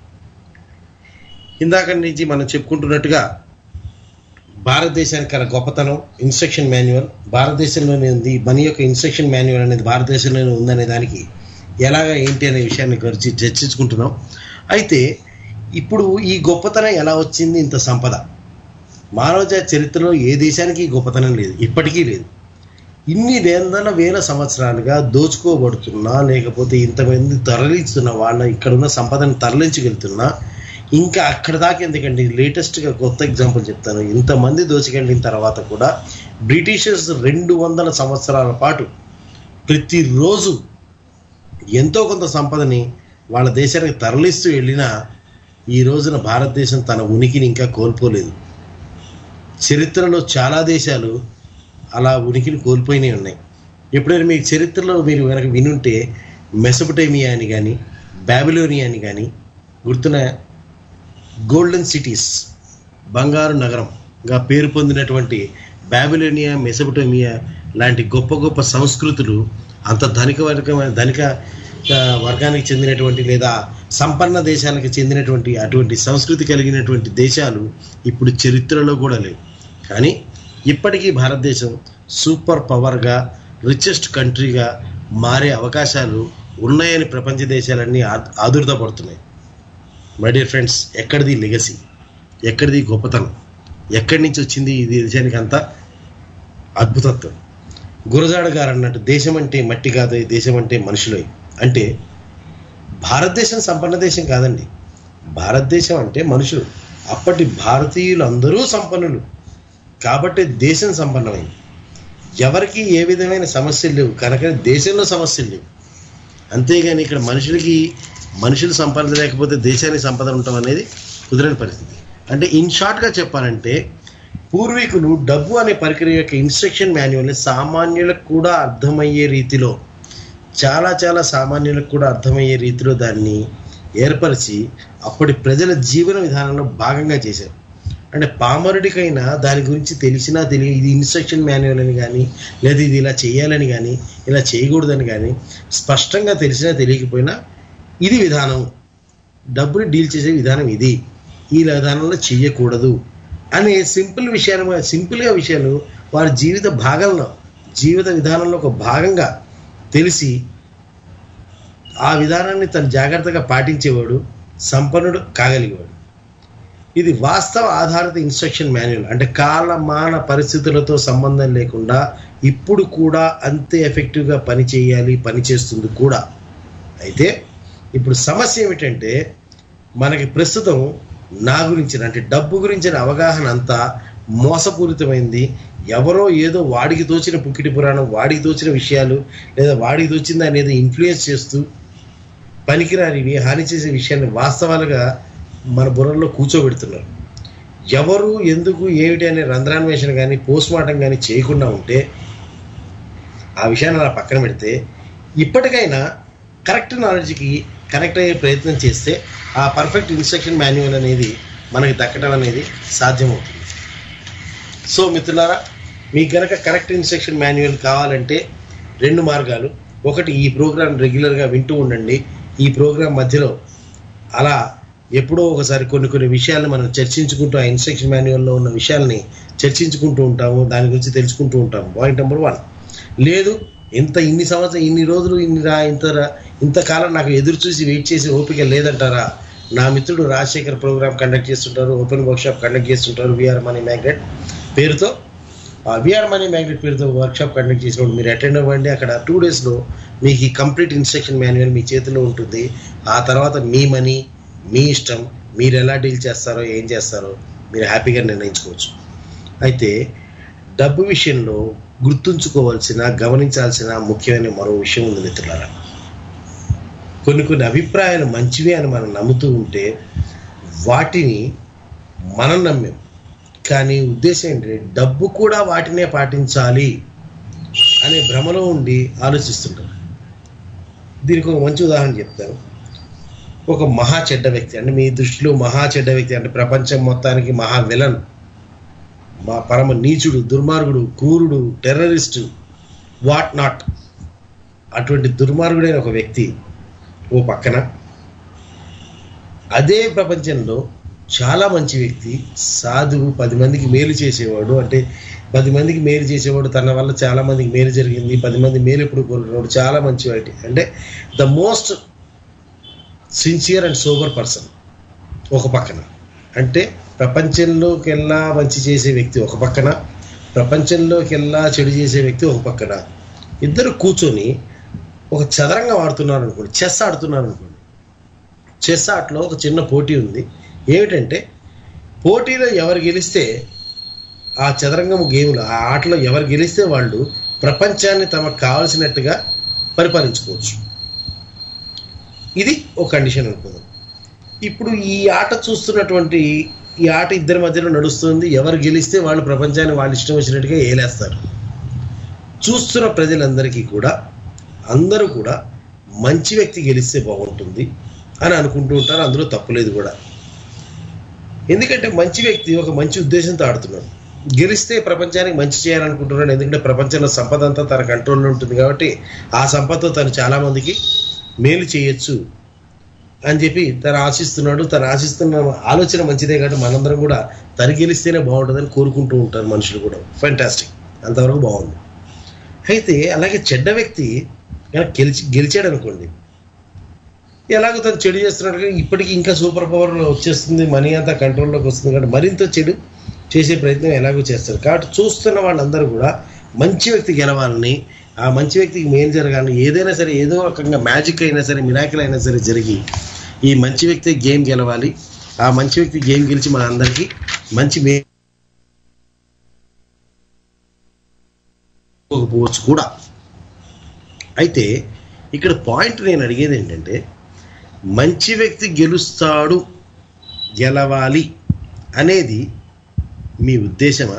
ఇందాక నుంచి మనం చెప్పుకుంటున్నట్టుగా భారతదేశానికి గల గొప్పతనం ఇన్స్ట్రక్షన్ మాన్యువల్ భారతదేశంలోనే ఉంది మనీ యొక్క ఇన్స్ట్రక్షన్ మాన్యువల్ అనేది భారతదేశంలోనే ఉందనే దానికి ఎలాగ ఏంటి అనే విషయాన్ని గురించి చర్చించుకుంటున్నాం అయితే ఇప్పుడు ఈ గొప్పతనం ఎలా వచ్చింది ఇంత సంపద మానవజాతి చరిత్రలో ఏ దేశానికి ఈ గొప్పతనం లేదు ఇప్పటికీ లేదు ఇన్ని వందల వేల సంవత్సరాలుగా దోచుకోబడుతున్నా లేకపోతే ఇంతమంది తరలిస్తున్న వాళ్ళ ఇక్కడున్న సంపదను తరలించగలుగుతున్నా ఇంకా అక్కడ దాకా ఎందుకండి లేటెస్ట్గా కొత్త ఎగ్జాంపుల్ చెప్తాను ఇంతమంది దోచుకెళ్ళిన తర్వాత కూడా బ్రిటిషర్స్ రెండు వందల సంవత్సరాల పాటు ప్రతిరోజు ఎంతో కొంత సంపదని వాళ్ళ దేశానికి తరలిస్తూ వెళ్ళినా ఈ రోజున భారతదేశం తన ఉనికిని ఇంకా కోల్పోలేదు చరిత్రలో చాలా దేశాలు అలా ఉనికిని కోల్పోయినవి ఉన్నాయి ఎప్పుడైనా మీ చరిత్రలో మీరు కనుక వినుంటే మెసపటేమియా అని కానీ బ్యాబిలోనియా అని కానీ గుర్తున్న గోల్డెన్ సిటీస్ బంగారు నగరంగా పేరు పొందినటువంటి బ్యాబిలోనియా మెసపటోమియా లాంటి గొప్ప గొప్ప సంస్కృతులు అంత ధనిక వర్గమైన ధనిక ఆ, వర్గానికి చెందినటువంటి లేదా సంపన్న దేశాలకు చెందినటువంటి అటువంటి సంస్కృతి కలిగినటువంటి దేశాలు ఇప్పుడు చరిత్రలో కూడా లేవు కానీ ఇప్పటికీ భారతదేశం సూపర్ పవర్గా రిచెస్ట్ కంట్రీగా మారే అవకాశాలు ఉన్నాయని ప్రపంచ దేశాలన్నీ ఆ- ఆదుర్దపడుతున్నాయి మై డియర్ ఫ్రెండ్స్ ఎక్కడిది లెగసీ ఎక్కడిది గొప్పతనం ఎక్కడి నుంచి వచ్చింది ఈ దేశానికి అంత అద్భుతత్వం గురజాడ గారు అన్నట్టు దేశం అంటే మట్టి కాదు ఈ దేశం అంటే మనుషులే అంటే భారతదేశం సంపన్న దేశం కాదండి భారతదేశం అంటే మనుషులు అప్పటి భారతీయులు అందరూ సంపన్నులు కాబట్టి దేశం సంపన్నమైంది ఎవరికి ఏ విధమైన సమస్యలు లేవు కనుక దేశంలో సమస్యలు లేవు అంతేగాని ఇక్కడ మనుషులకి మనుషులు సంపద లేకపోతే దేశానికి సంపద ఉండటం అనేది కుదరని పరిస్థితి అంటే ఇన్ షార్ట్గా చెప్పాలంటే పూర్వీకులు డబ్బు అనే ప్రక్రియ యొక్క ఇన్స్ట్రక్షన్ మాన్యువల్ని సామాన్యులకు కూడా అర్థమయ్యే రీతిలో చాలా చాలా సామాన్యులకు కూడా అర్థమయ్యే రీతిలో దాన్ని ఏర్పరిచి అప్పటి ప్రజల జీవన విధానంలో భాగంగా చేశారు అంటే పామరుడికైనా దాని గురించి తెలిసినా తెలియ ఇది ఇన్స్ట్రక్షన్ మాన్యువల్ అని కానీ లేదా ఇది ఇలా చేయాలని కానీ ఇలా చేయకూడదని కానీ స్పష్టంగా తెలిసినా తెలియకపోయినా ఇది విధానం డబ్బుని డీల్ చేసే విధానం ఇది ఈ విధానంలో చెయ్యకూడదు అనే సింపుల్ విషయాలు సింపుల్గా విషయాలు వారి జీవిత భాగంలో జీవిత విధానంలో ఒక భాగంగా తెలిసి ఆ విధానాన్ని తను జాగ్రత్తగా పాటించేవాడు సంపన్నుడు కాగలిగేవాడు ఇది వాస్తవ ఆధారిత ఇన్స్ట్రక్షన్ మాన్యువల్ అంటే కాలమాన పరిస్థితులతో సంబంధం లేకుండా ఇప్పుడు కూడా అంతే ఎఫెక్టివ్గా పని చేయాలి పని చేస్తుంది కూడా అయితే ఇప్పుడు సమస్య ఏమిటంటే మనకి ప్రస్తుతం నా గురించిన అంటే డబ్బు గురించిన అవగాహన అంతా మోసపూరితమైంది ఎవరో ఏదో వాడికి తోచిన పుక్కిటి పురాణం వాడికి తోచిన విషయాలు లేదా వాడికి తోచింది అనేది ఇన్ఫ్లుయెన్స్ చేస్తూ పనికిరానివి హాని చేసే విషయాన్ని వాస్తవాలుగా మన బుర్రలో కూర్చోబెడుతున్నారు ఎవరు ఎందుకు ఏమిటి అనే రంధ్రాన్వేషణ కానీ పోస్ట్ మార్టం కానీ చేయకుండా ఉంటే ఆ విషయాన్ని అలా పక్కన పెడితే ఇప్పటికైనా కరెక్ట్ నాలెడ్జ్కి కనెక్ట్ అయ్యే ప్రయత్నం చేస్తే ఆ పర్ఫెక్ట్ ఇన్స్ట్రక్షన్ మాన్యువల్ అనేది మనకి దక్కడం అనేది సాధ్యమవుతుంది సో మిత్రులారా మీకు గనక కరెక్ట్ ఇన్స్ట్రక్షన్ మాన్యువల్ కావాలంటే రెండు మార్గాలు ఒకటి ఈ ప్రోగ్రామ్ రెగ్యులర్గా వింటూ ఉండండి ఈ ప్రోగ్రాం మధ్యలో అలా ఎప్పుడో ఒకసారి కొన్ని కొన్ని విషయాలను మనం చర్చించుకుంటూ ఆ ఇన్స్ట్రక్షన్ మాన్యువల్లో ఉన్న విషయాల్ని చర్చించుకుంటూ ఉంటాము దాని గురించి తెలుసుకుంటూ ఉంటాము పాయింట్ నెంబర్ వన్ లేదు ఇంత ఇన్ని సంవత్సరం ఇన్ని రోజులు ఇన్ని రా ఇంత రా- ఇంతకాలం నాకు ఎదురు చూసి వెయిట్ చేసి ఓపిక లేదంటారా నా మిత్రుడు రాజశేఖర్ ప్రోగ్రామ్ కండక్ట్ చేస్తుంటారు ఓపెన్ వర్క్షాప్ కండక్ట్ చేస్తుంటారు విఆర్ మనీ మ్యాగ్నెట్ పేరుతో ఆ విఆర్ మనీ మ్యాగ్నెట్ పేరుతో వర్క్షాప్ కండక్ట్ చేసినప్పుడు మీరు అటెండ్ అవ్వండి అక్కడ టూ డేస్లో మీకు ఈ కంప్లీట్ ఇన్స్ట్రక్షన్ మాన్యువల్ మీ చేతిలో ఉంటుంది ఆ తర్వాత మీ మనీ మీ ఇష్టం మీరు ఎలా డీల్ చేస్తారో ఏం చేస్తారో మీరు హ్యాపీగా నిర్ణయించుకోవచ్చు అయితే డబ్బు విషయంలో గుర్తుంచుకోవాల్సిన గమనించాల్సిన ముఖ్యమైన మరో విషయం ఉంది మిత్రులారా కొన్ని కొన్ని అభిప్రాయాలు మంచివే అని మనం నమ్ముతూ ఉంటే వాటిని మనం నమ్మాం కానీ ఉద్దేశం ఏంటంటే డబ్బు కూడా వాటినే పాటించాలి అనే భ్రమలో ఉండి ఆలోచిస్తుంటారు దీనికి ఒక మంచి ఉదాహరణ చెప్తాను ఒక మహా చెడ్డ వ్యక్తి అంటే మీ దృష్టిలో మహా చెడ్డ వ్యక్తి అంటే ప్రపంచం మొత్తానికి మహా విలన్ మా పరమ నీచుడు దుర్మార్గుడు క్రూరుడు టెర్రరిస్టు వాట్ నాట్ అటువంటి దుర్మార్గుడైన ఒక వ్యక్తి ఓ పక్కన అదే ప్రపంచంలో చాలా మంచి వ్యక్తి సాధువు పది మందికి మేలు చేసేవాడు అంటే పది మందికి మేలు చేసేవాడు తన వల్ల చాలా మందికి మేలు జరిగింది పది మంది మేలు ఎప్పుడు కోరుకున్నాడు చాలా మంచి వ్యక్తి అంటే the most sincere and sober person ఒక పక్కన అంటే ప్రపంచంలోకెల్లా మంచి చేసే వ్యక్తి ఒక పక్కన ప్రపంచంలోకెల్లా చెడు చేసే వ్యక్తి ఒక పక్కన ఇద్దరు కూర్చొని ఒక చదరంగం ఆడుతున్నారు అనుకోండి చెస్ ఆడుతున్నారు అనుకోండి చెస్ ఆటలో ఒక చిన్న పోటీ ఉంది ఏమిటంటే పోటీలో ఎవరు గెలిస్తే ఆ చదరంగం గేమ్లో ఆ ఆటలో ఎవరు గెలిస్తే వాళ్ళు ప్రపంచాన్ని తమకు కావలసినట్టుగా పరిపాలించుకోవచ్చు ఇది ఒక కండిషన్ అనుకుందాం ఇప్పుడు ఈ ఆట చూస్తున్నటువంటి ఈ ఆట ఇద్దరి మధ్యలో నడుస్తుంది ఎవరు గెలిస్తే వాళ్ళు ప్రపంచాన్ని వాళ్ళు ఇష్టం వచ్చినట్టుగా ఏలేస్తారు చూస్తున్న ప్రజలందరికీ కూడా అందరూ కూడా మంచి వ్యక్తి గెలిస్తే బాగుంటుంది అని అనుకుంటూ ఉంటారు అందులో తప్పులేదు కూడా ఎందుకంటే మంచి వ్యక్తి ఒక మంచి ఉద్దేశంతో ఆడుతున్నాడు గెలిస్తే ప్రపంచానికి మంచి చేయాలనుకుంటున్నాడు ఎందుకంటే ప్రపంచంలో సంపద అంతా తన కంట్రోల్లో ఉంటుంది కాబట్టి ఆ సంపదతో తను చాలామందికి మేలు చేయొచ్చు అని చెప్పి తను ఆశిస్తున్నాడు తను ఆశిస్తున్న ఆలోచన మంచిదే కాబట్టి మనందరం కూడా తను గెలిస్తేనే బాగుంటుందని కోరుకుంటూ ఉంటారు మనుషులు కూడా ఫెంటాస్టిక్ అంతవరకు బాగుంది అయితే అలాగే చెడ్డ వ్యక్తి కనుక గెలిచి గెలిచాడు అనుకోండి ఎలాగో తను చెడు చేస్తున్నాడు కానీ ఇప్పటికీ ఇంకా సూపర్ పవర్ వచ్చేస్తుంది మనీ అంతా కంట్రోల్లోకి వస్తుంది కాబట్టి మరింత చెడు చేసే ప్రయత్నం ఎలాగో చేస్తారు కాబట్టి చూస్తున్న వాళ్ళందరూ కూడా మంచి వ్యక్తి గెలవాలని ఆ మంచి వ్యక్తికి మేలు జరగాలని ఏదైనా సరే ఏదో రకంగా మ్యాజిక్ అయినా సరే మిరాకిల్ అయినా సరే జరిగి ఈ మంచి వ్యక్తి గేమ్ గెలవాలి ఆ మంచి వ్యక్తి గేమ్ గెలిచి మన అందరికీ మంచి మే పోవచ్చు కూడా అయితే ఇక్కడ పాయింట్ నేను అడిగేది ఏంటంటే మంచి వ్యక్తి గెలుస్తాడు గెలవాలి అనేది మీ ఉద్దేశమా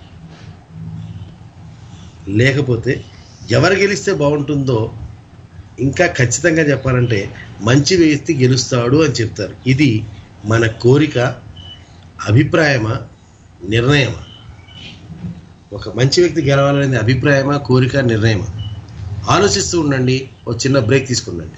లేకపోతే ఎవరు గెలిస్తే బాగుంటుందో ఇంకా ఖచ్చితంగా చెప్పాలంటే మంచి వ్యక్తి గెలుస్తాడు అని చెప్తారు ఇది మన కోరిక అభిప్రాయమా నిర్ణయమా ఒక మంచి వ్యక్తి గెలవాలనేది అభిప్రాయమా కోరిక నిర్ణయమా ఆలోచిస్తూ ఉండండి ఒక చిన్న బ్రేక్ తీసుకుండండి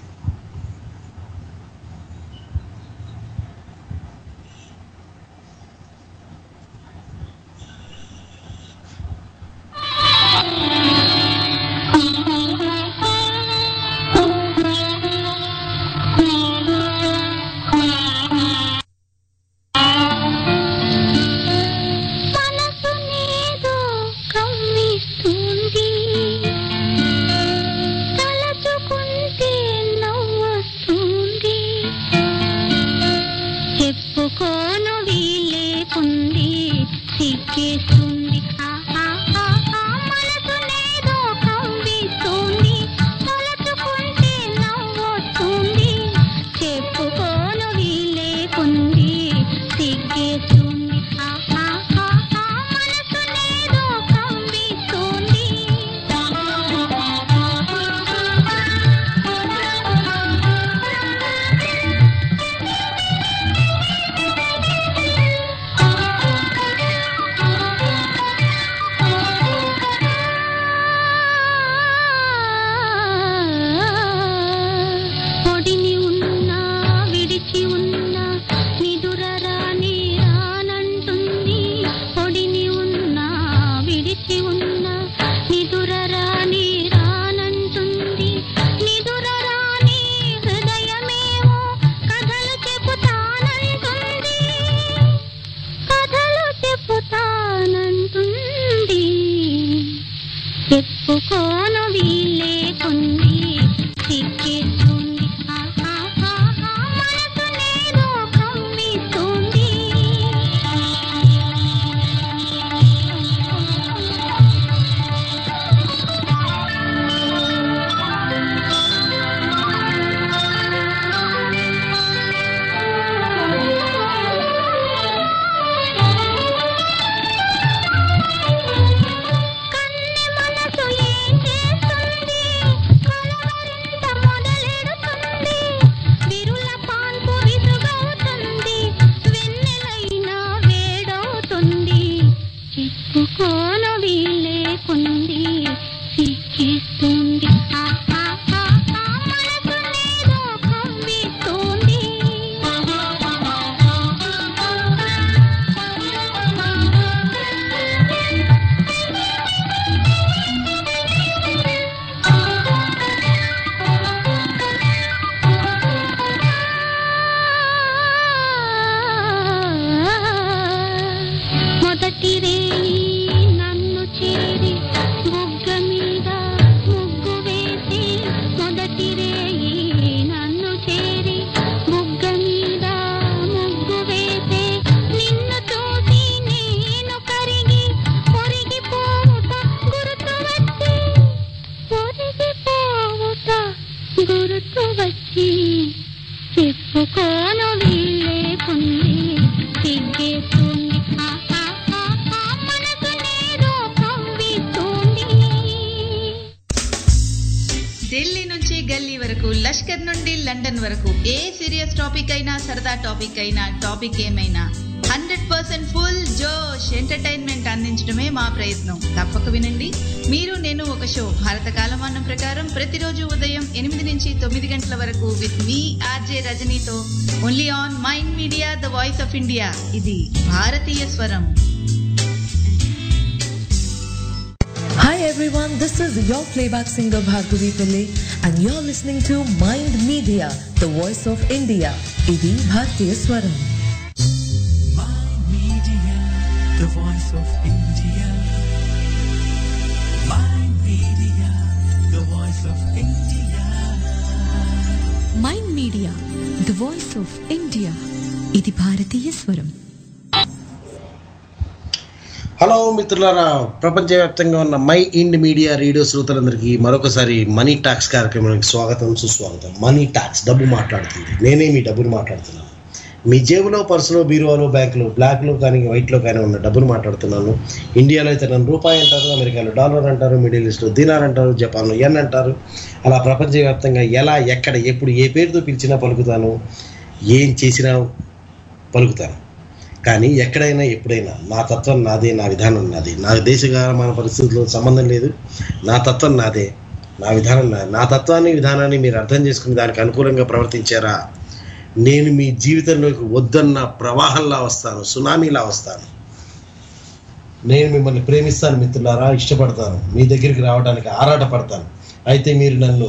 మనసు నీదో కమ్మిస్తుంది తలచుకుంటే నవ్వొస్తుంది చెప్పుకోను వీలేకుంది సిగ్గేస్తుంది ఆహా, ఆహా, మనసు నీదో కమ్మిస్తుంది తలచుకుంటే నవ్వొస్తుంది చెప్పుకోను వీలేకుంది సిగ్గేస్తుంది ఆహా, ఆహా, మనసు నీదో కమ్మిస్తుంది ఒడిని ఉన్నా విడిచి ఉన్నా నిదుర రాని రానంటుంది ఒడిని ఉన్నా విడిచి ఉన్నా నిదుర రాని రానంటుంది నిదుర రాని హృదయమేమో కథలు చెబుతానంటుంది కథలు చెబుతానంటుంది చెప్పుకోను వీలేకుంది సిగ్గేస్తుంది ఆహా, ఆహా, మనసు నేదో కమ్మిస్తుంది కన్నె మనసు ఏం చేస్తుంది కలవరింత మొదలెడుతుంది విరుల పాన్పు విసుగవుతుంది వెన్నెలైనా వేడవుతుంది చెప్పుకోను వీలేకుంది సిక్కిస్తుంది ఆహా, ఆహా, మనసు నేదో కమ్మిస్తుంది మొదటి రేయి నన్ను చేరి బుగ్గ మీద ముగ్గు వేసి మొదటి రేయి నన్ను చేరి బుగ్గ మీద ముగ్గు వేసి నిన్ను చూసి నేను కరిగి పొరిగిపోవుట గుర్తు వచ్చి పొరిగిపోవుట గుర్తు వచ్చి చెప్పుకోను వీలేకుంది సిగ్గేస్తుంది ఆహా, ఆహా, మనసు నేదో కవ్విస్తుంది ఢిల్లీ నుంచి గల్లీ వరకు లష్కర్ నుండి లండన్ వరకు ఏ సీరియస్ టాపిక్ అయినా సరదా టాపిక్ అయినా టాపిక్ ఏమైనా హండ్రెడ్ పర్సెంట్ ఫుల్ జోష్ ఎంటర్టైన్మెంట్ అందించడమే మా ప్రయత్నం తప్పక వినండి మీరు నేను ఒక షో భారత కాలమానం ప్రకారం ప్రతిరోజు ఉదయం ఎనిమిది నుంచి తొమ్మిది గంటల వరకు విత్ మీ ఆర్జే రజనీతో only on mind media the voice of India ఇది భారతీయ స్వరం Hi everyone, this is your playback singer Bhargavi Pillai and you're listening to Mind Media, the voice of India. Idi Bhartiya Swaram. Media, the voice of India. My media, the voice of India. Mind media the voice of India ఇది భారతీయ స్వరం హలో మిత్రులారా ప్రపంచవ్యాప్తంగా ఉన్న మై ఇండ్ మీడియా రేడియో శ్రోతలందరికీ మరొకసారి మనీ టాక్స్ కార్యక్రమానికి స్వాగతం సుస్వాగతం మనీ టాక్స్ డబ్బు మాట్లాడుతుంది నేనే మీ డబ్బును మాట్లాడుతున్నాను మీ జేబులో పర్సులో బీరువాలో బ్యాంకులో బ్లాక్లో కానీ వైట్లో కానీ ఉన్న డబ్బులు మాట్లాడుతున్నాను ఇండియాలో అయితే నన్ను రూపాయి అంటారు అమెరికాలో డాలర్ అంటారు మిడిల్ ఈస్ట్లో దినార్ అంటారు జపాన్లో ఎన్ అంటారు అలా ప్రపంచవ్యాప్తంగా ఎలా ఎక్కడ ఎప్పుడు ఏ పేరుతో పిలిచినా పలుకుతాను ఏం చేసినా పలుకుతాను కానీ ఎక్కడైనా ఎప్పుడైనా నా తత్వం నాదే నా విధానం నాదే నా దేశకాలమైన పరిస్థితుల్లో సంబంధం లేదు నా తత్వం నాదే నా విధానం నాదే నా తత్వాన్ని విధానాన్ని మీరు అర్థం చేసుకుని దానికి అనుకూలంగా ప్రవర్తించారా నేను మీ జీవితంలోకి వద్దన్న ప్రవాహంలా వస్తాను సునామీలా వస్తాను నేను మిమ్మల్ని ప్రేమిస్తాను మిత్రులారా ఇష్టపడతాను మీ దగ్గరికి రావడానికి ఆరాటపడతాను అయితే మీరు నన్ను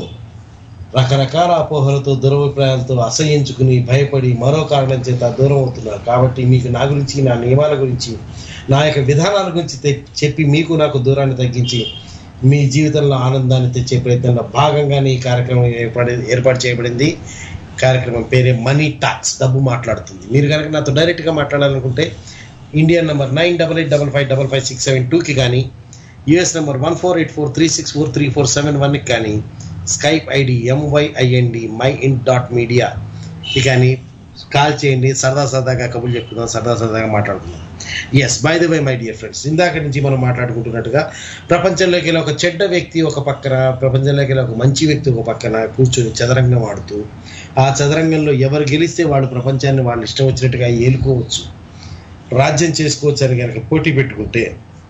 రకరకాల అపోహలతో దురభిప్రాయాలతో అసహించుకుని భయపడి మరో కారణం చేత దూరం అవుతున్నారు కాబట్టి మీకు నా గురించి నా నియమాల గురించి నా యొక్క విధానాల గురించి తె- చెప్పి మీకు నాకు దూరాన్ని తగ్గించి మీ జీవితంలో ఆనందాన్ని తెచ్చే ప్రయత్నంలో భాగంగానే ఈ కార్యక్రమం ఏర్పడి ఏర్పాటు చేయబడింది కార్యక్రమం పేరే మనీ టాక్స్ డబ్బు మాట్లాడుతుంది మీరు కనుక నాతో డైరెక్ట్గా మాట్లాడాలనుకుంటే Indian number nine double eight double five double five six seven టూకి కానీ US number one four eight four three six four three four seven వన్కి కానీ Skype ID MYIND my in dot మీడియాకి కానీ కాల్ చేయండి సరదా సరదాగా కబుర్లు చెప్పుకుందాం సరదా సరదాగా మాట్లాడుకుందాం yes by the way my dear friends ఇందాక నుంచి మనం మాట్లాడుకుంటున్నట్టుగా ప్రపంచంలోకి వెళ్ళి ఒక చెడ్డ వ్యక్తి ఒక పక్కన ప్రపంచంలోకి వెళ్ళి ఒక మంచి వ్యక్తి ఒక పక్కన కూర్చొని చదరంగం ఆడుతూ ఆ చదరంగంలో ఎవరు గెలిస్తే వాడు ప్రపంచాన్ని వాళ్ళు ఇష్టం వచ్చినట్టుగా ఏలుకోవచ్చు రాజ్యం చేసుకోవచ్చు అని కనుక పోటీ పెట్టుకుంటే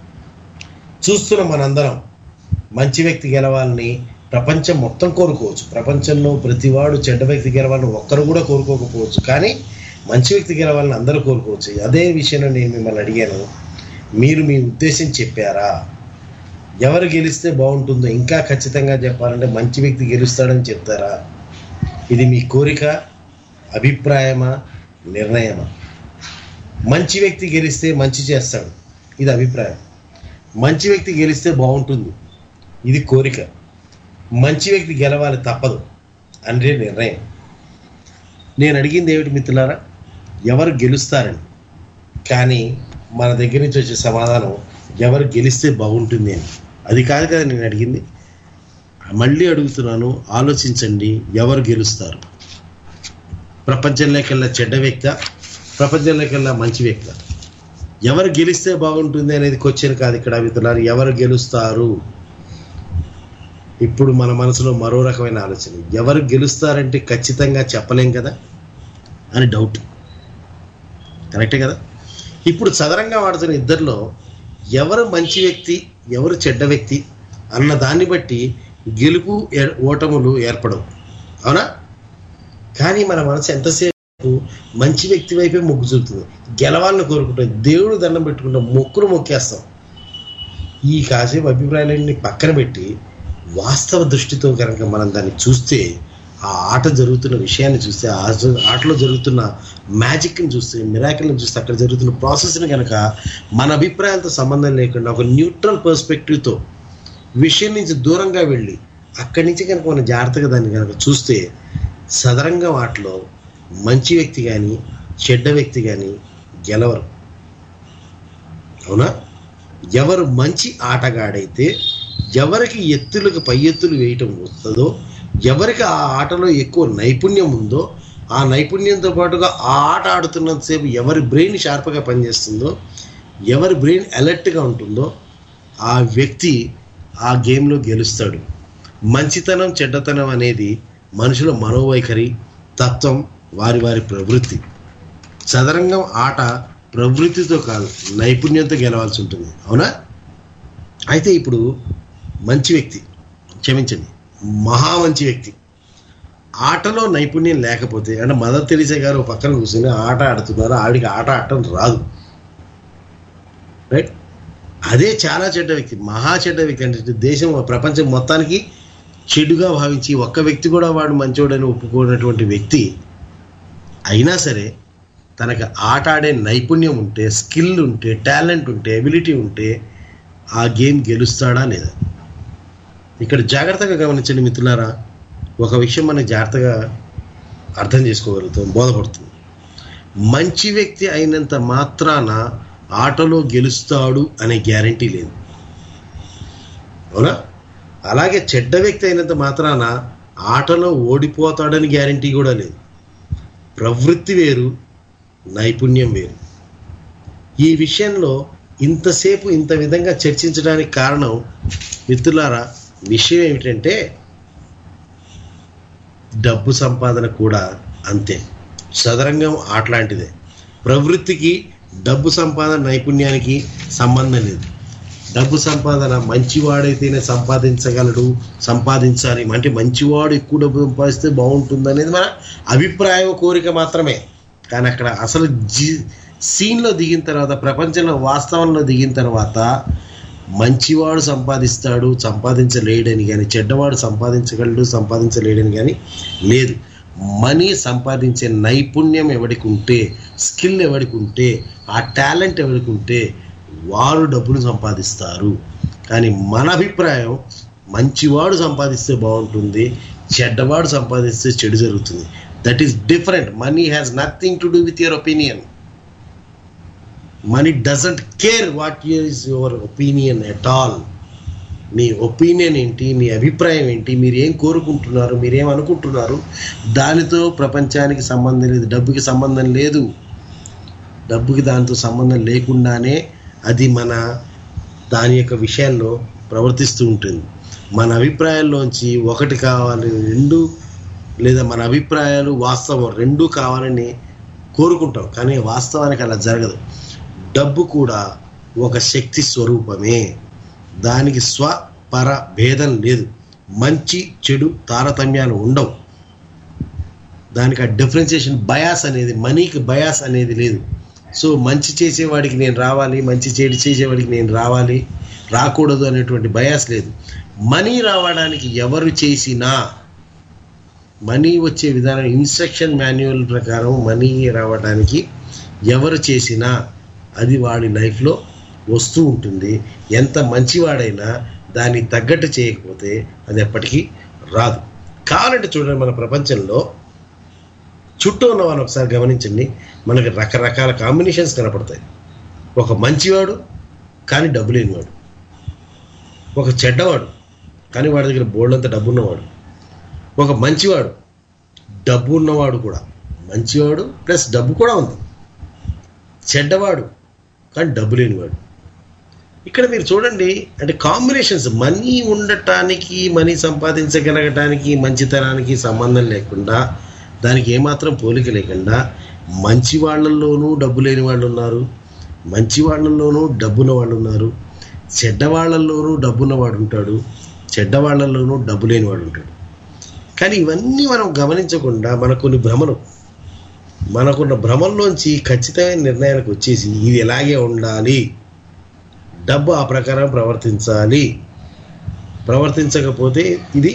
చూస్తున్న మనందరం మంచి వ్యక్తి గెలవాలని ప్రపంచం మొత్తం కోరుకోవచ్చు ప్రపంచంలో ప్రతివాడు చెడ్డ వ్యక్తి గెలవాలని ఒక్కరు కూడా కోరుకోకపోవచ్చు కానీ మంచి వ్యక్తి గెలవాలని అందరూ కోరుకోవచ్చు అదే విషయంలో నేను మిమ్మల్ని అడిగాను మీరు మీ ఉద్దేశం చెప్పారా ఎవరు గెలిస్తే బాగుంటుందో ఇంకా ఖచ్చితంగా చెప్పాలంటే మంచి వ్యక్తి గెలుస్తాడని చెప్తారా ఇది మీ కోరిక అభిప్రాయమా నిర్ణయమా మంచి వ్యక్తి గెలిస్తే మంచి చేస్తాడు ఇది అభిప్రాయం మంచి వ్యక్తి గెలిస్తే బాగుంటుంది ఇది కోరిక మంచి వ్యక్తి గెలవాలి తప్పదు అంటే నిర్ణయం నేను అడిగింది ఏమిటి మిత్రులారా ఎవరు గెలుస్తారని కానీ మన దగ్గర నుంచి వచ్చే సమాధానం ఎవరు గెలిస్తే బాగుంటుంది అని అది కాదు కదా నేను అడిగింది మళ్ళీ అడుగుతున్నాను ఆలోచించండి ఎవరు గెలుస్తారు ప్రపంచంలోకెల్లా చెడ్డ వ్యక్త ప్రపంచంలోకెల్లా మంచి వ్యక్త ఎవరు గెలిస్తే బాగుంటుంది అనేది క్వశ్చన్ కాదు ఇక్కడ మిత్రులారు ఎవరు గెలుస్తారు ఇప్పుడు మన మనసులో మరో రకమైన ఆలోచన ఎవరు గెలుస్తారంటే ఖచ్చితంగా చెప్పలేం కదా అని డౌట్ కరెక్టే కదా ఇప్పుడు సదరంగా వాడుతున్న ఇద్దరిలో ఎవరు మంచి వ్యక్తి ఎవరు చెడ్డ వ్యక్తి అన్న దాన్ని బట్టి గెలుపు ఏ- ఓటములు ఏర్పడవు అవునా కానీ మన మనసు ఎంతసేపు మంచి వ్యక్తి వైపే మొగ్గు చూపుతుంది గెలవాలని కోరుకుంటాం దేవుడు దండం పెట్టుకుంటాం మొక్కులు మొక్కేస్తాం ఈ కాసేపు అభిప్రాయాలన్నీ పక్కన పెట్టి వాస్తవ దృష్టితో కనుక మనం దాన్ని చూస్తే ఆ ఆట జరుగుతున్న విషయాన్ని చూస్తే ఆ జ- ఆటలో జరుగుతున్న మ్యాజిక్ని చూస్తే మిరాకిల్ని చూస్తే అక్కడ జరుగుతున్న ప్రాసెస్ని కనుక మన అభిప్రాయాలతో సంబంధం లేకుండా ఒక న్యూట్రల్ పర్స్పెక్టివ్తో విషయం నుంచి దూరంగా వెళ్ళి అక్కడి నుంచి కనుక మనం జాగ్రత్తగా దాన్ని కనుక చూస్తే సదరంగం ఆటలో మంచి వ్యక్తి కానీ చెడ్డ వ్యక్తి కానీ గెలవరు అవునా ఎవరు మంచి ఆటగాడైతే ఎవరికి ఎత్తులకు పై ఎత్తులు వేయటం వస్తుందో ఎవరికి ఆ ఆటలో ఎక్కువ నైపుణ్యం ఉందో ఆ నైపుణ్యంతో పాటుగా ఆ ఆట ఆడుతున్నంతసేపు ఎవరి బ్రెయిన్ షార్ప్గా పనిచేస్తుందో ఎవరి బ్రెయిన్ అలర్ట్గా ఉంటుందో ఆ వ్యక్తి ఆ గేమ్లో గెలుస్తాడు మంచితనం చెడ్డతనం అనేది మనుషుల మనోవైఖరి తత్వం వారి వారి ప్రవృత్తి చదరంగం ఆట ప్రవృత్తితో కాదు నైపుణ్యంతో గెలవాల్సి ఉంటుంది అవునా అయితే ఇప్పుడు మంచి వ్యక్తి క్షమించండి మహా మంచి వ్యక్తి ఆటలో నైపుణ్యం లేకపోతే అంటే మదర్ తెరిసే గారు ఒక పక్కన కూర్చొని ఆట ఆడుతున్నారు ఆవిడికి ఆట ఆడటం రాదు రైట్ అదే చాలా చెడ్డ వ్యక్తి మహా చెడ్డ వ్యక్తి అంటే దేశం ప్రపంచం మొత్తానికి చెడుగా భావించి ఒక్క వ్యక్తి కూడా వాడు మంచోడని ఒప్పుకోనటువంటి వ్యక్తి అయినా సరే తనకు ఆట ఆడే నైపుణ్యం ఉంటే స్కిల్ ఉంటే టాలెంట్ ఉంటే ఎబిలిటీ ఉంటే ఆ గేమ్ గెలుస్తాడా లేదా ఇక్కడ జాగ్రత్తగా గమనించండి మిత్రులారా ఒక విషయం మనకు జాగ్రత్తగా అర్థం చేసుకోగలుగుతాం బోధపడుతుంది మంచి వ్యక్తి అయినంత మాత్రాన ఆటలో గెలుస్తాడు అనే గ్యారంటీ లేదు అవునా అలాగే చెడ్డ వ్యక్తి అయినంత మాత్రాన ఆటలో ఓడిపోతాడని గ్యారంటీ కూడా లేదు ప్రవృత్తి వేరు నైపుణ్యం వేరు ఈ విషయంలో ఇంతసేపు ఇంత విధంగా చర్చించడానికి కారణం మిత్రులారా విషయం ఏమిటంటే డబ్బు సంపాదన కూడా అంతే సదరంగం ఆటలాంటిదే ప్రవృత్తికి డబ్బు సంపాదన నైపుణ్యానికి సంబంధం లేదు డబ్బు సంపాదన మంచివాడైతేనే సంపాదించగలడు సంపాదించాలి అంటే మంచివాడు ఎక్కువ డబ్బు సంపాదిస్తే బాగుంటుంది అనేది మన అభిప్రాయం కోరిక మాత్రమే కానీ అక్కడ అసలు జీ సీన్లో దిగిన తర్వాత ప్రపంచంలో వాస్తవంలో దిగిన తర్వాత మంచివాడు సంపాదిస్తాడు సంపాదించలేడని కానీ చెడ్డవాడు సంపాదించగలడు సంపాదించలేడని కానీ లేదు మనీ సంపాదించే నైపుణ్యం ఎవరికి ఉంటే స్కిల్ ఎవరికి ఉంటే ఆ టాలెంట్ ఎవరికి ఉంటే వారు డబ్బులు సంపాదిస్తారు కానీ మన అభిప్రాయం మంచివాడు సంపాదిస్తే బాగుంటుంది చెడ్డవాడు సంపాదిస్తే చెడు జరుగుతుంది that is different money has nothing to do with your opinion money doesn't care what is your opinion at all మీ ఒపీనియన్ ఏంటి మీ అభిప్రాయం ఏంటి మీరు ఏం కోరుకుంటున్నారు మీరేం అనుకుంటున్నారు దానితో ప్రపంచానికి సంబంధం లేదు డబ్బుకి సంబంధం లేదు డబ్బుకి దానితో సంబంధం లేకుండానే అది మన దాని యొక్క విషయాల్లో ప్రవర్తిస్తూ ఉంటుంది మన అభిప్రాయాల్లోంచి ఒకటి కావాలి రెండు లేదా మన అభిప్రాయాలు వాస్తవం రెండు కావాలని కోరుకుంటాం కానీ వాస్తవానికి అలా జరగదు డబ్బు కూడా ఒక శక్తి స్వరూపమే దానికి స్వ పర భేదం లేదు మంచి చెడు తారతమ్యాలు ఉండవు దానికి ఆ డిఫరెన్సియేషన్ బయాస్ అనేది మనీకి బయాస్ అనేది లేదు సో మంచి చేసేవాడికి నేను రావాలి మంచి చెడు చేసేవాడికి నేను రావాలి రాకూడదు అనేటువంటి బయాస్ లేదు మనీ రావడానికి ఎవరు చేసినా మనీ వచ్చే విధానం ఇన్స్ట్రక్షన్ మాన్యువల్ ప్రకారం మనీ రావడానికి ఎవరు చేసినా అది వాడి లైఫ్లో వస్తూ ఉంటుంది ఎంత మంచివాడైనా దాన్ని తగ్గట్టు చేయకపోతే అది ఎప్పటికీ రాదు కావాలంటే చూడండి మన ప్రపంచంలో చుట్టూ ఉన్న వాళ్ళని ఒకసారి గమనించండి మనకి రకరకాల కాంబినేషన్స్ కనపడతాయి ఒక మంచివాడు కానీ డబ్బు లేనివాడు ఒక చెడ్డవాడు కానీ వాడి దగ్గర బోల్డంత డబ్బు ఉన్నవాడు ఒక మంచివాడు డబ్బు ఉన్నవాడు కూడా మంచివాడు ప్లస్ డబ్బు కూడా ఉంది చెడ్డవాడు కానీ డబ్బు లేనివాడు ఇక్కడ మీరు చూడండి అంటే కాంబినేషన్స్ మనీ ఉండటానికి మనీ సంపాదించగలగటానికి మంచితనానికి సంబంధం లేకుండా దానికి ఏమాత్రం పోలిక లేకుండా మంచి వాళ్ళల్లోనూ డబ్బు లేని వాళ్ళు ఉన్నారు మంచి వాళ్ళల్లోనూ డబ్బున్న వాళ్ళు ఉన్నారు చెడ్డ వాళ్ళల్లోనూ డబ్బున్నవాడు ఉంటాడు చెడ్డ వాళ్ళల్లోనూ డబ్బు లేనివాడు ఉంటాడు కానీ ఇవన్నీ మనం గమనించకుండా మనకు కొన్ని భ్రమలు మనకున్న భ్రమంలోంచి ఖచ్చితమైన నిర్ణయానికి వచ్చేసి ఇది ఎలాగే ఉండాలి డబ్బు ఆ ప్రకారం ప్రవర్తించాలి ప్రవర్తించకపోతే ఇది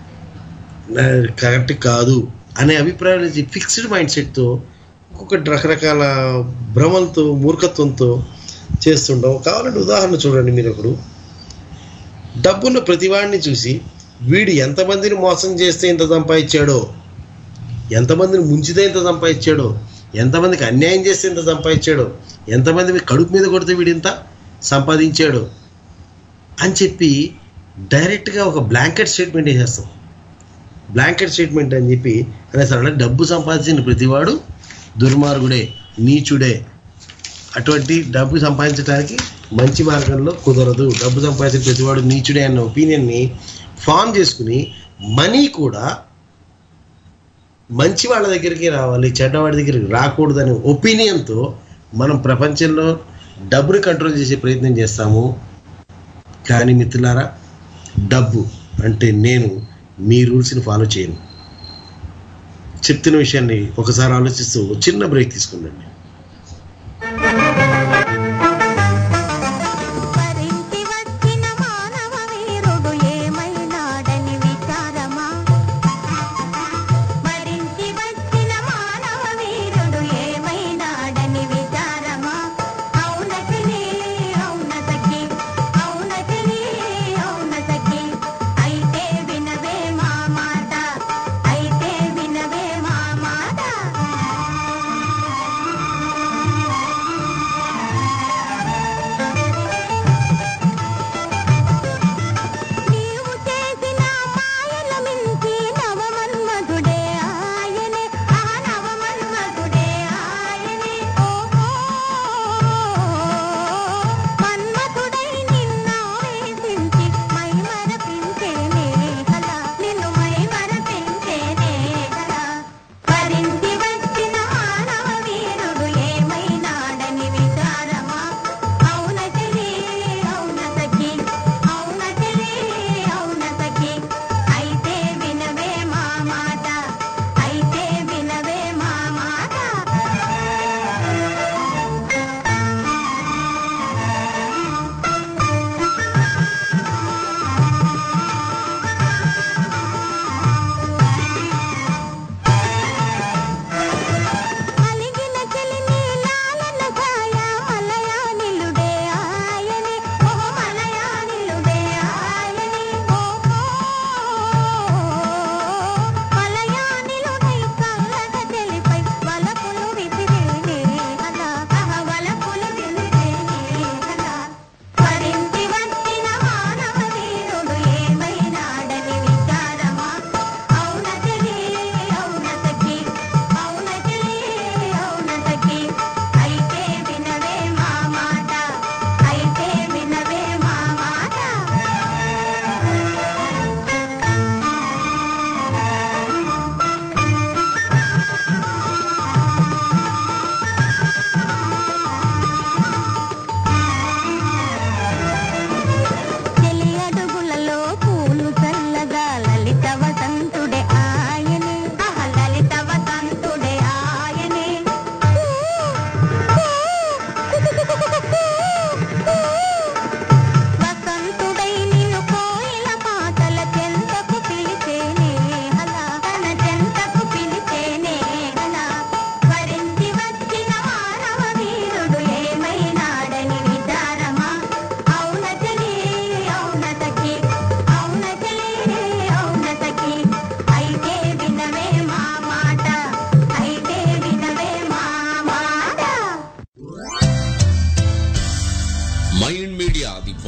కరెక్ట్ కాదు అనే అభిప్రాయం నుంచి ఫిక్స్డ్ మైండ్ సెట్తో ఒక్కొక్క రకరకాల భ్రమంతో మూర్ఖత్వంతో చేస్తుంటాం కావాలంటే ఉదాహరణ చూడండి మీరు ఒకడు డబ్బున్న ప్రతివాడిని చూసి వీడు ఎంతమందిని మోసం చేస్తే ఇంత సంపాదించాడో ఎంతమందిని ముంచితే ఇంత సంపాదించాడో ఎంతమందికి అన్యాయం చేస్తే ఇంత సంపాదించాడో ఎంతమంది కడుపు మీద కొడితే వీడు ఇంత సంపాదించాడు అని చెప్పి డైరెక్ట్గా ఒక బ్లాంకెట్ స్టేట్మెంట్ వేసేస్తాం బ్లాంకెట్ స్టేట్మెంట్ అని చెప్పి అనేసరి డబ్బు సంపాదించిన ప్రతివాడు దుర్మార్గుడే నీచుడే అటువంటి డబ్బు సంపాదించడానికి మంచి మార్గంలో కుదరదు డబ్బు సంపాదించిన ప్రతివాడు నీచుడే అన్న ఒపీనియన్ని ఫామ్ చేసుకుని మనీ కూడా మంచి వాళ్ళ దగ్గరికి రావాలి చెడ్డవాడి దగ్గరికి రాకూడదనే ఒపీనియన్తో మనం ప్రపంచంలో డబ్బుని కంట్రోల్ చేసే ప్రయత్నం చేస్తాము కానీ మిత్రులారా డబ్బు అంటే నేను మీ రూల్స్ని ఫాలో చేయను చెప్తున్న విషయాన్ని ఒకసారి ఆలోచిస్తూ చిన్న బ్రేక్ తీసుకుందండి వరించి వచ్చిన మానవ వీరుడు ఏమైనాడని విచారమా వరించి వచ్చిన మానవ వీరుడు ఏమైనాడని విచారమా అవునటిని అవునతకి అవునటిని అవునతకి అయితే వినవే మా మాట అయితే వినవే మా మాట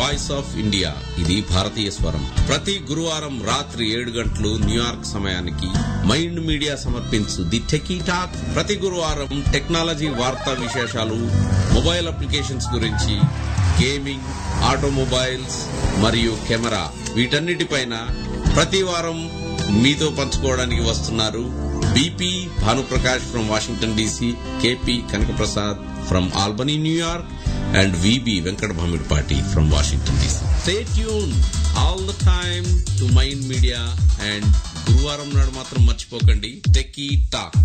వాయిస్ ఆఫ్ ఇండియా ఇది భారతీయ స్వరం ప్రతి గురువారం రాత్రి ఏడు గంటలు న్యూయార్క్ సమయానికి మైండ్ మీడియా సమర్పించు ది టెకీ టాక్ ప్రతి గురువారం టెక్నాలజీ వార్తా విశేషాలు మొబైల్ అప్లికేషన్స్ గురించి గేమింగ్ ఆటోమొబైల్స్ మరియు కెమెరా వీటన్నిటిపైన ప్రతి వారం మీతో పంచుకోవడానికి వస్తున్నారు BP Bhanuprakash from Washington DC KP Kanakaprasad from Albany New York and VB Venkata Bhamidipati from Washington DC stay tuned all the time to mind media and గురువారం నాడు మాత్రం మర్చిపోకండి టెకీ టాక్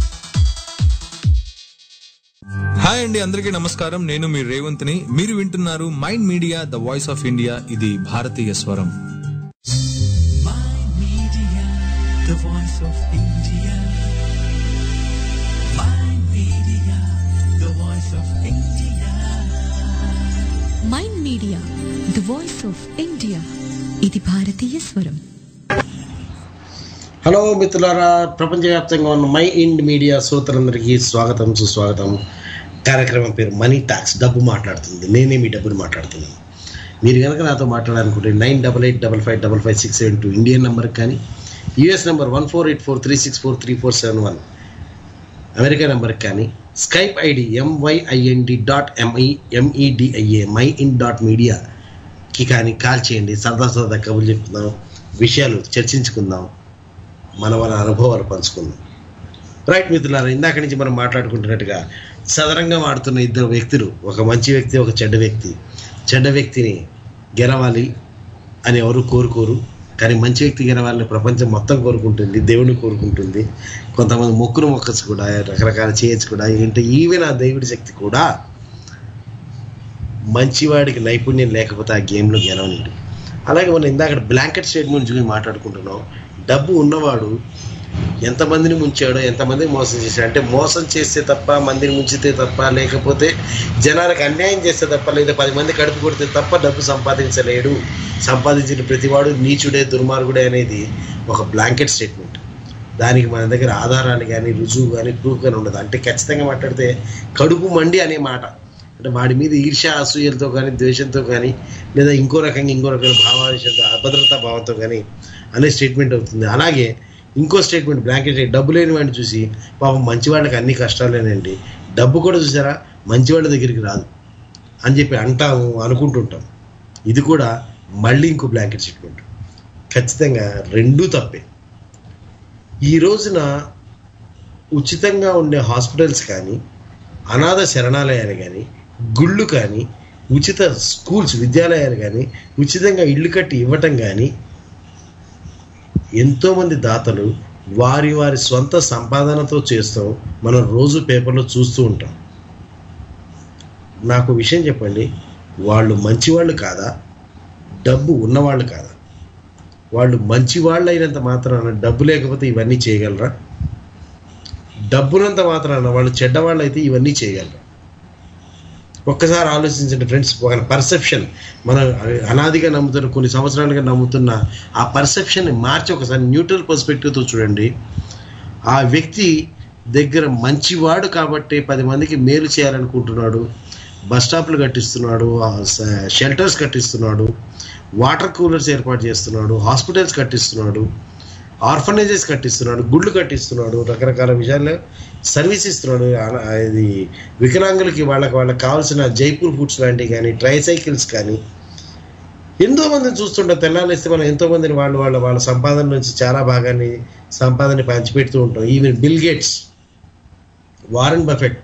హాయ్ అండి అందరికీ నమస్కారం నేను మీ రేవంత్ని మీరు వింటున్నారు mind media the voice of India ఇది భారతీయ స్వరం the voice of India. Mind Media, the voice of India. Mind media the voice of India ఇది భారతీయ స్వరం హలో మిత్రులారా ప్రపంచవ్యాప్తంగా ఉన్న మై ఇండ్ మీడియా శ్రోతలందరికీ స్వాగతం సుస్వాగతం కార్యక్రమం పేరు మనీ టాక్స్ డబ్బు మాట్లాడుతుంది నేనే మీ డబ్బుని మాట్లాడుతున్నాను మీరు కనుక నాతో మాట్లాడాలనుకుంటే nine double eight double five double five six seven two Indian నెంబర్కి కానీ US number one four eight four three six four three four seven one America నెంబర్కి కానీ Skype ID MYIND dot ME MEDIA my in dot మీడియాకి కానీ కాల్ చేయండి సరదా సరదా కబుర్లు చెప్పుకుందాం విషయాలు చర్చించుకుందాం మన మన అనుభవాలు పంచుకుందాం రైట్ మిత్రులారా ఇందాక నుంచి మనం మాట్లాడుకుంటున్నట్టుగా సదరంగా ఆడుతున్న ఇద్దరు వ్యక్తులు ఒక మంచి వ్యక్తి ఒక చెడ్డ వ్యక్తి చెడ్డ వ్యక్తిని గెలవాలి అని ఎవరు కోరుకోరు కానీ మంచి వ్యక్తి గెలవాలని ప్రపంచం మొత్తం కోరుకుంటుంది దేవుని కోరుకుంటుంది కొంతమంది మొక్కును మొక్కచ్చు కూడా రకరకాల చేయొచ్చు కూడా ఏంటి ఈవెన్ ఆ దేవుడి శక్తి కూడా మంచివాడికి నైపుణ్యం లేకపోతే ఆ గేమ్లో గెలవనీడు అలాగే మనం ఇందాక బ్లాంకెట్ స్టేట్మెంట్ గురించి మాట్లాడుకుంటున్నాం డబ్బు ఉన్నవాడు ఎంతమందిని ముంచాడో ఎంతమందిని మోసం చేశాడు అంటే మోసం చేస్తే తప్ప మందిని ముంచితే తప్ప లేకపోతే జనాలకు అన్యాయం చేస్తే తప్ప లేదా పది మంది కడుపు కొడితే తప్ప డబ్బు సంపాదించలేడు సంపాదించిన ప్రతివాడు నీచుడే దుర్మార్గుడే అనేది ఒక బ్లాంకెట్ స్టేట్మెంట్ దానికి మన దగ్గర ఆధారాలు కానీ రుజువు కానీ ప్రూఫ్ కానీ ఉండదు అంటే ఖచ్చితంగా మాట్లాడితే కడుపు మండి అనే మాట అంటే వాడి మీద ఈర్ష్య అసూయలతో కానీ ద్వేషంతో కానీ లేదా ఇంకో రకంగా ఇంకో రకమైన భావావేశంతో అభద్రతా భావంతో కానీ అనే స్టేట్మెంట్ అవుతుంది అలాగే ఇంకో స్టేట్మెంట్ బ్లాంకెట్ డబ్బు లేని వాడిని చూసి పాపం మంచి వాళ్ళకి అన్ని కష్టాలేనండి డబ్బు కూడా చూసారా మంచి వాళ్ళ దగ్గరికి రాదు అని చెప్పి అంటాము అనుకుంటుంటాం ఇది కూడా మళ్ళీ ఇంకో బ్లాంకెట్ స్టేట్మెంట్ ఖచ్చితంగా రెండూ తప్పే ఈ రోజున ఉచితంగా ఉండే హాస్పిటల్స్ కానీ అనాథ శరణాలయాలు కానీ గుళ్ళు కానీ ఉచిత స్కూల్స్ విద్యాలయాలు కానీ ఉచితంగా ఇల్లు కట్టి ఇవ్వటం కానీ ఎంతోమంది దాతలు వారి వారి స్వంత సంపాదనతో చేస్తాం మనం రోజు పేపర్లో చూస్తూ ఉంటాం నాకు విషయం చెప్పండి వాళ్ళు మంచివాళ్ళు కాదా డబ్బు ఉన్నవాళ్ళు కాదా వాళ్ళు మంచివాళ్ళు అయినంత మాత్రాన డబ్బు లేకపోతే ఇవన్నీ చేయగలరా డబ్బునంత మాత్రాన వాళ్ళు చెడ్డవాళ్ళు అయితే ఇవన్నీ చేయగలరా ఒక్కసారి ఆలోచించండి ఫ్రెండ్స్ ఒక పర్సెప్షన్ మనం అనాదిగా నమ్ముతున్న కొన్ని సంవత్సరాలుగా నమ్ముతున్న ఆ పర్సెప్షన్ని మార్చి ఒకసారి న్యూట్రల్ పర్స్పెక్టివ్తో చూడండి ఆ వ్యక్తి దగ్గర మంచివాడు కాబట్టి పది మందికి మేలు చేయాలనుకుంటున్నాడు బస్ స్టాప్లు కట్టిస్తున్నాడు షెల్టర్స్ కట్టిస్తున్నాడు వాటర్ కూలర్స్ ఏర్పాటు చేస్తున్నాడు హాస్పిటల్స్ కట్టిస్తున్నాడు ఆర్ఫనైజెస్ కట్టిస్తున్నాడు గుళ్ళు కట్టిస్తున్నాడు రకరకాల విషయాల్లో సర్వీస్ ఇస్తున్నాడు అన- ఇది వికలాంగులకి వాళ్ళకి వాళ్ళకి కావాల్సిన జైపూర్ ఫుడ్స్ లాంటివి కానీ ట్రైసైకిల్స్ కానీ ఎంతో మందిని చూస్తుంటాం తెల్లాలేస్తే మనం ఎంతో మందిని వాళ్ళు వాళ్ళ వాళ్ళ సంపాదన నుంచి చాలా భాగాన్ని సంపాదన పంచిపెడుతూ ఉంటాం even Bill Gates Warren Buffett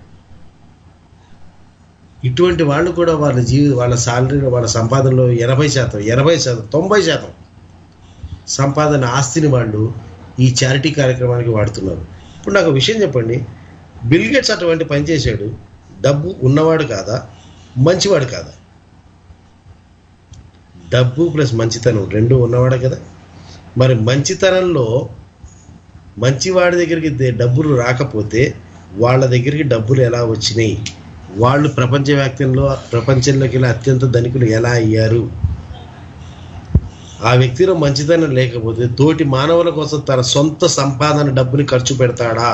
ఇటువంటి వాళ్ళు కూడా వాళ్ళ జీవి వాళ్ళ సాలరీలో వాళ్ళ సంపాదనలో ఎనభై శాతం ఎనభై శాతం తొంభై శాతం సంపాదన ఆస్తిని వాళ్ళు ఈ చారిటీ కార్యక్రమానికి వాడుతున్నారు ఇప్పుడు నాకు ఒక విషయం చెప్పండి బిల్ గేట్స్ అటువంటి పని చేశాడు డబ్బు ఉన్నవాడు కాదా మంచివాడు కాదా డబ్బు ప్లస్ మంచితనం రెండు ఉన్నవాడే కదా మరి మంచితనంలో మంచివాడి దగ్గరికి దే- డబ్బులు రాకపోతే వాళ్ళ దగ్గరికి డబ్బులు ఎలా వచ్చినాయి వాళ్ళు ప్రపంచవ్యాప్తంలో ప్రపంచంలోకి వెళ్ళి అత్యంత ధనికులు ఎలా అయ్యారు ఆ వ్యక్తిలో మంచితనం లేకపోతే తోటి మానవుల కోసం తన సొంత సంపాదన డబ్బుని ఖర్చు పెడతాడా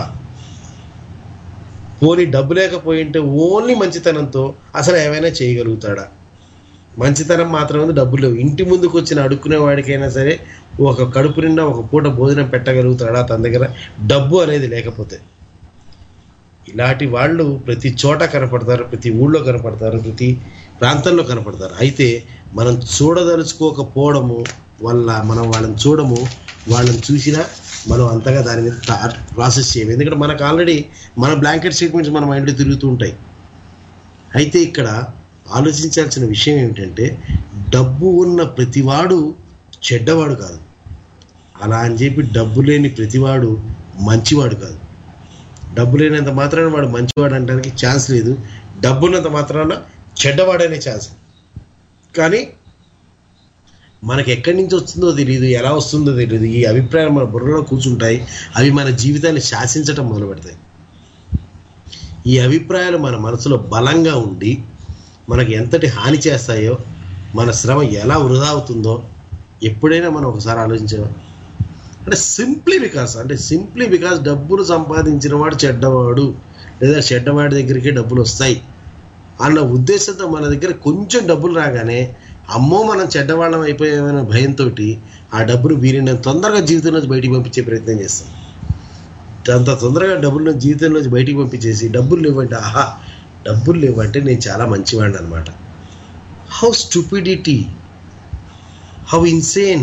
పోనీ డబ్బు లేకపోయింటే ఓన్లీ మంచితనంతో అసలు ఏమైనా చేయగలుగుతాడా మంచితనం మాత్రం ఉంది డబ్బులు లేవు ఇంటి ముందుకు వచ్చిన అడుక్కునే వాడికైనా సరే ఒక కడుపు నిండా ఒక పూట భోజనం పెట్టగలుగుతాడా తన దగ్గర డబ్బు అనేది లేకపోతే ఇలాంటి వాళ్ళు ప్రతి చోట కనపడతారు ప్రతి ఊళ్ళో కనపడతారు ప్రతి ప్రాంతంలో కనపడతారు అయితే మనం చూడదలుచుకోకపోవడము వల్ల మనం వాళ్ళని చూడము వాళ్ళని చూసినా మనం అంతగా దాని మీద థాట్ ప్రాసెస్ చేయము ఎందుకంటే మనకు ఆల్రెడీ మన బ్లాంకెట్ స్టేట్మెంట్స్ మన మైండ్లో తిరుగుతూ ఉంటాయి అయితే ఇక్కడ ఆలోచించాల్సిన విషయం ఏమిటంటే డబ్బు ఉన్న ప్రతివాడు చెడ్డవాడు కాదు అలా అని చెప్పి డబ్బు లేని ప్రతివాడు మంచివాడు కాదు డబ్బు లేనంత మాత్రాన వాడు మంచివాడు అనడానికి ఛాన్స్ లేదు డబ్బు ఉన్నంత మాత్రాన చెడ్డవాడనే ఛాన్స్ కానీ మనకి ఎక్కడి నుంచి వస్తుందో తెలియదు ఎలా వస్తుందో తెలియదు ఈ అభిప్రాయాలు మన బుర్రలో కూర్చుంటాయి అవి మన జీవితాన్ని శాసించటం మొదలు పెడతాయి ఈ అభిప్రాయాలు మన మనసులో బలంగా ఉండి మనకి ఎంతటి హాని చేస్తాయో మన శ్రమ ఎలా వృధా అవుతుందో ఎప్పుడైనా మనం ఒకసారి ఆలోచించామా అంటే సింప్లీ బికాస్ అంటే సింప్లీ బికాస్ డబ్బులు సంపాదించిన వాడు చెడ్డవాడు లేదా చెడ్డవాడి దగ్గరికి డబ్బులు వస్తాయి అన్న ఉద్దేశంతో మన దగ్గర కొంచెం డబ్బులు రాగానే అమ్మో మనం చెడ్డవాళ్ళం అయిపోయామనే భయంతో ఆ డబ్బును వీరిని తొందరగా జీవితం నుంచి బయటికి పంపించే ప్రయత్నం చేస్తాం అంత తొందరగా డబ్బులను జీవితం నుంచి బయటికి పంపించేసి డబ్బులు లేవంటే ఆహా డబ్బులు లేవంటే నేను చాలా మంచివాడిని అనమాట హౌ స్టూపిడిటీ హౌ ఇన్సేన్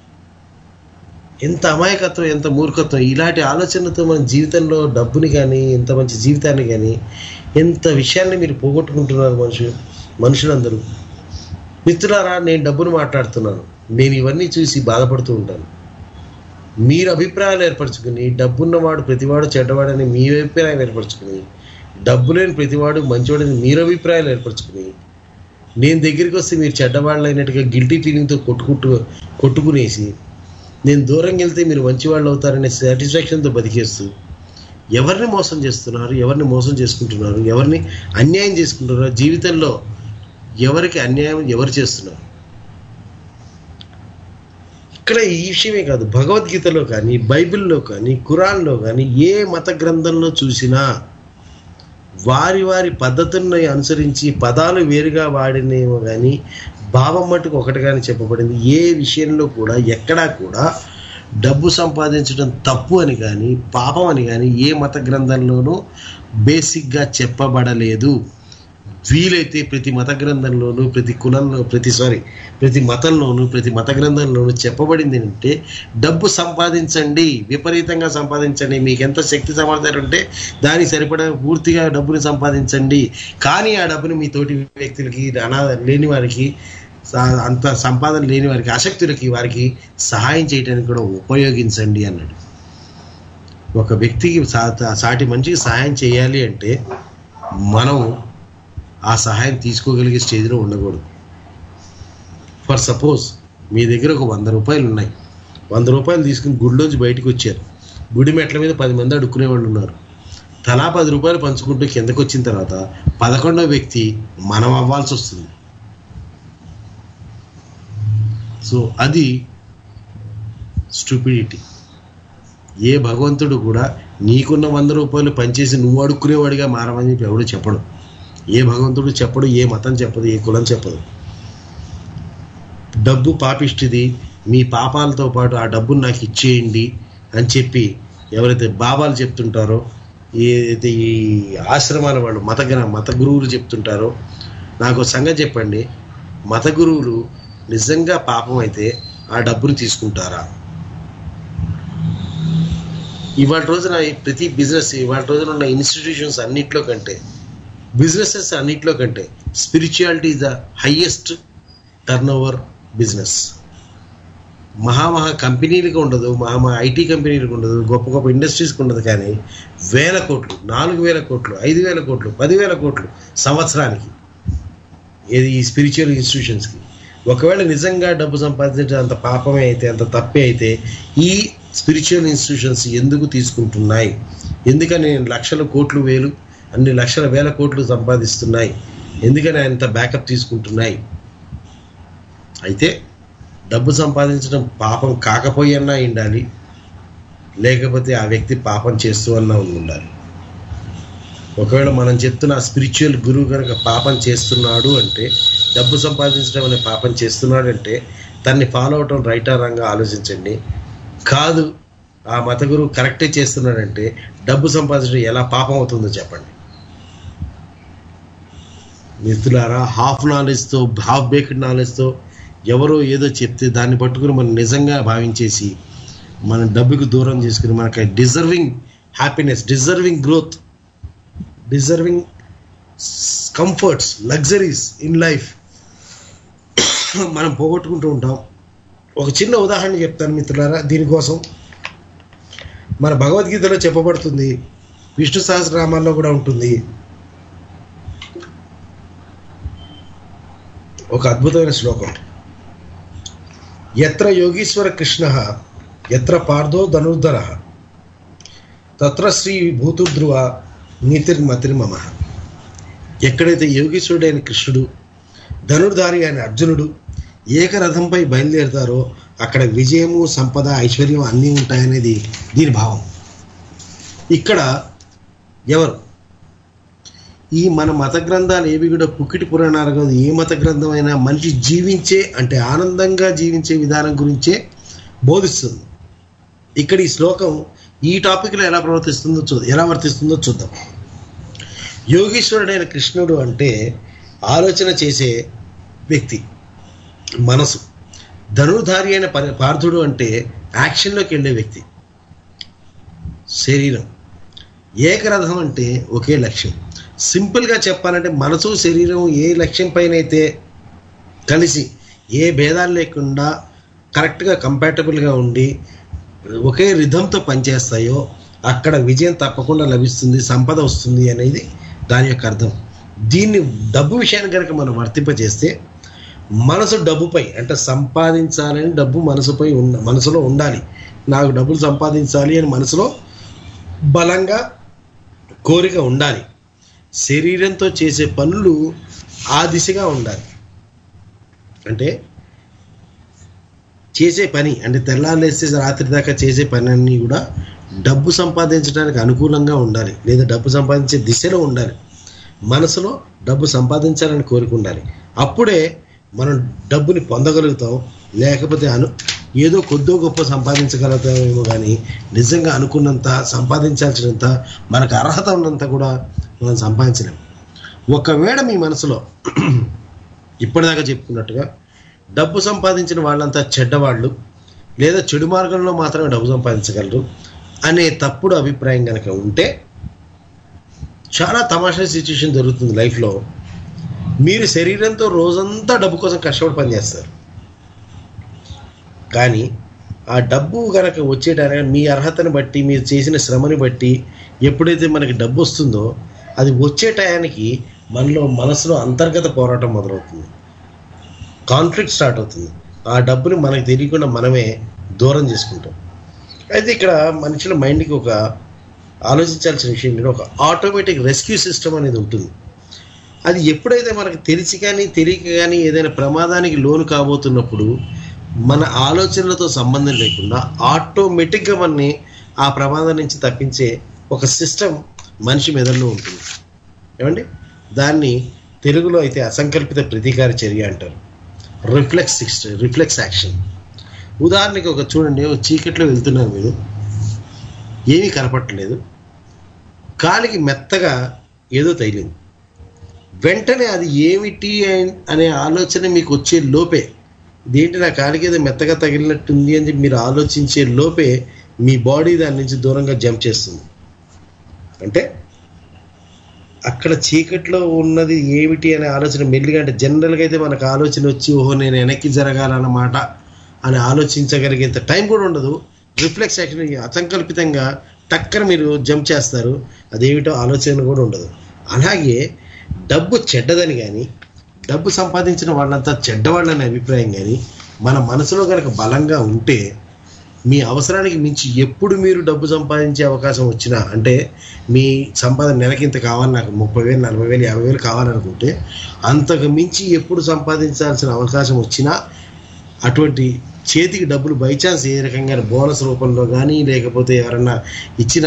ఎంత అమాయకత్వం ఎంత మూర్ఖత్వం ఇలాంటి ఆలోచనతో మన జీవితంలో డబ్బుని కానీ ఎంత మంచి జీవితాన్ని కానీ ఎంత విషయాన్ని మీరు పోగొట్టుకుంటున్నారు మనుషులు మనుషులందరూ మిత్రులారా నేను డబ్బును మాట్లాడుతున్నాను నేను ఇవన్నీ చూసి బాధపడుతూ ఉంటాను మీరు అభిప్రాయాలు ఏర్పరచుకుని డబ్బున్నవాడు ప్రతివాడు చెడ్డవాడని మీ అభిప్రాయం ఏర్పరచుకుని డబ్బు లేని ప్రతివాడు మంచివాడని మీరు అభిప్రాయాలు ఏర్పరచుకుని నేను దగ్గరికి వస్తే మీరు చెడ్డవాళ్ళు అయినట్టుగా గిల్టీ ఫీలింగ్తో కొట్టుకుంటూ కొట్టుకునేసి నేను దూరంగా వెళ్తే మీరు మంచివాళ్ళు అవుతారనే సాటిస్ఫాక్షన్తో బతికేస్తూ ఎవరిని మోసం చేస్తున్నారు ఎవరిని మోసం చేసుకుంటున్నారు ఎవరిని అన్యాయం చేసుకుంటున్నారు జీవితంలో ఎవరికి అన్యాయం ఎవరు చేస్తున్నారు ఇక్కడ ఈ విషయమే కాదు భగవద్గీతలో కానీ బైబిల్లో కానీ ఖురాన్లో కానీ ఏ మత గ్రంథంలో చూసినా వారి వారి పద్ధతులను అనుసరించి పదాలు వేరుగా వాడినేమో కానీ భావం మటుకు ఒకటిగానే చెప్పబడింది ఏ విషయంలో కూడా ఎక్కడా కూడా డబ్బు సంపాదించడం తప్పు అని కానీ పాపం అని కానీ ఏ మత గ్రంథంలోనూ బేసిక్గా చెప్పబడలేదు వీలైతే ప్రతి మత గ్రంథంలోనూ ప్రతి కులంలో ప్రతి సారీ ప్రతి మతంలోనూ ప్రతి మత గ్రంథంలోనూ చెప్పబడింది అంటే డబ్బు సంపాదించండి విపరీతంగా సంపాదించండి మీకు ఎంత శక్తి సామర్థ్యాలు ఉంటే దానికి సరిపడా పూర్తిగా డబ్బుని సంపాదించండి కానీ ఆ డబ్బుని మీ తోటి వ్యక్తులకి అనాథ లేని వారికి సా- అంత సంపాదన లేని వారికి ఆసక్తులకి వారికి సహాయం చేయడానికి కూడా ఉపయోగించండి అన్నాడు ఒక వ్యక్తికి సా- సాటి మనిషికి సహాయం చేయాలి అంటే మనం ఆ సహాయం తీసుకోగలిగే స్టేజ్లో ఉండకూడదు ఫర్ సపోజ్ మీ దగ్గర ఒక వంద రూపాయలు ఉన్నాయి వంద రూపాయలు తీసుకుని గుడిలోంచి బయటకు వచ్చారు గుడి మెట్ల మీద పది మంది అడుక్కునే వాళ్ళు ఉన్నారు తలా పది రూపాయలు పంచుకుంటూ కిందకు వచ్చిన తర్వాత పదకొండో వ్యక్తి మనం అవ్వాల్సి వస్తుంది సో అది స్టూపిడిటీ ఏ భగవంతుడు కూడా నీకున్న వంద రూపాయలు పనిచేసి నువ్వు అడుక్కునేవాడిగా మారమని చెప్పి ఎవడు చెప్పడు ఏ భగవంతుడు చెప్పడు ఏ మతం చెప్పదు ఏ కులం చెప్పదు డబ్బు పాపిష్టిది మీ పాపాలతో పాటు ఆ డబ్బును నాకు ఇచ్చేయండి అని చెప్పి ఎవరైతే బాబాలు చెప్తుంటారో ఏదైతే ఈ ఆశ్రమాల వాళ్ళు మత గ్ర- మత గురువులు చెప్తుంటారో నాకు ఒక సంగతి చెప్పండి మత గురువులు నిజంగా పాపం అయితే ఆ డబ్బును తీసుకుంటారా ఇవాళ రోజున ఈ ప్రతి బిజినెస్ ఇవాళ రోజున ఉన్న ఇన్స్టిట్యూషన్స్ అన్నిట్లో కంటే బిజినెసెస్ అన్నిట్లో కంటే spirituality is the highest turnover business మహామహా కంపెనీలకు ఉండదు మహా ఐటీ కంపెనీలకు ఉండదు గొప్ప గొప్ప ఇండస్ట్రీస్కి ఉండదు కానీ వేల కోట్లు నాలుగు వేల కోట్లు ఐదు వేల కోట్లు పదివేల కోట్లు సంవత్సరానికి ఏది ఈ స్పిరిచువల్ ఇన్స్టిట్యూషన్స్కి ఒకవేళ నిజంగా డబ్బు సంపాదించడం అంత పాపమే అయితే అంత తప్పే అయితే ఈ స్పిరిచువల్ ఇన్స్టిట్యూషన్స్ ఎందుకు తీసుకుంటున్నాయి ఎందుకని లక్షల కోట్లు వేలు అన్ని లక్షల వేల కోట్లు సంపాదిస్తున్నాయి ఎందుకని అంత బ్యాకప్ తీసుకుంటున్నాయి అయితే డబ్బు సంపాదించడం పాపం కాకపోయన్నా ఉండాలి లేకపోతే ఆ వ్యక్తి పాపం చేస్తూ అన్నా ఉండాలి ఒకవేళ మనం చెప్తున్న స్పిరిచువల్ గురువు కనుక పాపం చేస్తున్నాడు అంటే డబ్బు సంపాదించడం అనే పాపం చేస్తున్నాడంటే తన్ని ఫాలో అవటం రైటా రంగా ఆలోచించండి కాదు ఆ మత గురువు కరెక్టే చేస్తున్నాడంటే డబ్బు సంపాదించడం ఎలా పాపం అవుతుందో చెప్పండి మిత్రులారా హాఫ్ నాలెడ్జ్తో హాఫ్ బేక్డ్ నాలెడ్జ్తో ఎవరో ఏదో చెప్తే దాన్ని పట్టుకుని మనం నిజంగా భావించేసి మన డబ్బుకి దూరం చేసుకుని మనకి deserving happiness deserving growth deserving comforts luxuries in life మనం పోగొట్టుకుంటూ ఉంటాం ఒక చిన్న ఉదాహరణ చెప్తాను మిత్రులారా దీనికోసం మన భగవద్గీతలో చెప్పబడుతుంది విష్ణు సహస్రనామాల్లో కూడా ఉంటుంది ఒక అద్భుతమైన శ్లోకం ఎత్ర యోగీశ్వర కృష్ణ ఎత్ర పార్థో ధనుర్ధర తత్ర శ్రీ భూతుధ్రువ నీతిర్మతిర్మమ ఎక్కడైతే యోగీశ్వరుడైన కృష్ణుడు ధనుర్ధారి అయిన అర్జునుడు ఏకరథంపై బయలుదేరుతారో అక్కడ విజయము సంపద ఐశ్వర్యం అన్నీ ఉంటాయనేది దీని భావం ఇక్కడ ఎవరు ఈ మన మత గ్రంథాలు ఏవి కూడా పుక్కిటి పురాణాలు కాదు ఏ మత గ్రంథం అయినా మనిషి జీవించే అంటే ఆనందంగా జీవించే విధానం గురించే బోధిస్తుంది ఇక్కడ ఈ శ్లోకం ఈ టాపిక్లో ఎలా ప్రవర్తిస్తుందో చూ ఎలా వర్తిస్తుందో చూద్దాం యోగీశ్వరుడైన కృష్ణుడు అంటే ఆలోచన చేసే వ్యక్తి మనసు ధనుర్ధారి అయిన పరి పార్థుడు అంటే యాక్షన్లోకి వెళ్ళే వ్యక్తి శరీరం ఏకరథం అంటే ఒకే లక్ష్యం సింపుల్గా చెప్పాలంటే మనసు శరీరం ఏ లక్ష్యం పైన అయితే కలిసి ఏ భేదాలు లేకుండా కరెక్ట్గా కంపాటబుల్గా ఉండి ఒకే రిధంతో పనిచేస్తాయో అక్కడ విజయం తప్పకుండా లభిస్తుంది సంపద వస్తుంది అనేది దాని యొక్క అర్థం దీన్ని డబ్బు విషయాన్ని కనుక మనం వర్తింపజేస్తే మనసు డబ్బుపై అంటే సంపాదించాలని డబ్బు మనసుపై ఉన్న మనసులో ఉండాలి నాకు డబ్బులు సంపాదించాలి అని మనసులో బలంగా కోరిక ఉండాలి శరీరంతో చేసే పనులు ఆ దిశగా ఉండాలి అంటే చేసే పని అంటే తెల్లాలేస్తే రాత్రి దాకా చేసే పని అన్నీ కూడా డబ్బు సంపాదించడానికి అనుకూలంగా ఉండాలి లేదా డబ్బు సంపాదించే దిశలో ఉండాలి మనసులో డబ్బు సంపాదించాలని కోరిక ఉండాలి అప్పుడే మనం డబ్బుని పొందగలుగుతాం లేకపోతే అను ఏదో కొద్దో గొప్ప సంపాదించగలుగుతామేమో కానీ నిజంగా అనుకున్నంత సంపాదించాల్సినంత మనకు అర్హత ఉన్నంత కూడా మనం సంపాదించలేం ఒకవేళ మీ మనసులో ఇప్పటిదాకా చెప్పుకున్నట్టుగా డబ్బు సంపాదించిన వాళ్ళంతా చెడ్డవాళ్ళు లేదా చెడు మార్గంలో మాత్రమే డబ్బు సంపాదించగలరు అనే తప్పుడు అభిప్రాయం కనుక ఉంటే చాలా తమాషా సిచ్యువేషన్ జరుగుతుంది లైఫ్లో మీరు శరీరంతో రోజంతా డబ్బు కోసం కష్టపడి పనిచేస్తారు కానీ ఆ డబ్బు కనుక వచ్చేటానికి మీ అర్హతను బట్టి మీరు చేసిన శ్రమని బట్టి ఎప్పుడైతే మనకి డబ్బు వస్తుందో అది వచ్చే టయానికి మనలో మనసులో అంతర్గత పోరాటం మొదలవుతుంది కాన్ఫ్లిక్ట్ స్టార్ట్ అవుతుంది ఆ డబ్బుని మనకు తెలియకుండా మనమే దూరం చేసుకుంటాం అయితే ఇక్కడ మనుషుల మైండ్కి ఒక ఆలోచించాల్సిన విషయం ఏంటంటే ఒక ఆటోమేటిక్ రెస్క్యూ సిస్టమ్ అనేది ఉంటుంది అది ఎప్పుడైతే మనకు తెలిసి కానీ తెలియక కానీ ఏదైనా ప్రమాదానికి లోను కాబోతున్నప్పుడు మన ఆలోచనలతో సంబంధం లేకుండా ఆటోమేటిక్గా మనని ఆ ప్రమాదం నుంచి తప్పించే ఒక సిస్టమ్ మనిషి మెదడులో ఉంటుంది ఏమండి దాన్ని తెలుగులో అయితే అసంకల్పిత ప్రతీకార చర్య అంటారు రిఫ్లెక్స్ రిఫ్లెక్స్ యాక్షన్ ఉదాహరణకి ఒక చూడండి ఒక చీకట్లో వెళ్తున్నారు మీరు ఏమీ కనపట్టలేదు కాలికి మెత్తగా ఏదో తగిలింది వెంటనే అది ఏమిటి అనే ఆలోచన మీకు వచ్చే లోపే ఇదేంటి నా కాలికి ఏదో మెత్తగా తగిలినట్టుంది అని చెప్పి మీరు ఆలోచించే లోపే మీ బాడీ దాని నుంచి దూరంగా జంప్ చేస్తుంది అంటే అక్కడ చీకట్లో ఉన్నది ఏమిటి అనే ఆలోచన మెల్లిగా అంటే జనరల్గా అయితే మనకు ఆలోచన వచ్చి ఓహో నేను వెనక్కి జరగాలన్నమాట అని ఆలోచించగలిగేంత టైం కూడా ఉండదు రిఫ్లెక్స్ యాక్షన్ అసంకల్పితంగా టక్కన మీరు జంప్ చేస్తారు అదేమిటో ఆలోచన కూడా ఉండదు అలాగే డబ్బు చెడ్డదని కానీ డబ్బు సంపాదించిన వాళ్ళంతా చెడ్డవాళ్ళనే అభిప్రాయం కానీ మన మనసులో కనుక బలంగా ఉంటే మీ అవసరానికి మించి ఎప్పుడు మీరు డబ్బు సంపాదించే అవకాశం వచ్చినా అంటే మీ సంపాదన నెలకి ఇంత కావాలి నాకు ముప్పై వేలు నలభై వేలు యాభై వేలు కావాలనుకుంటే అంతకు మించి ఎప్పుడు సంపాదించాల్సిన అవకాశం వచ్చినా అటువంటి చేతికి డబ్బులు బై ఛాన్స్ ఏ రకంగా బోనస్ రూపంలో కానీ లేకపోతే ఎవరన్నా ఇచ్చిన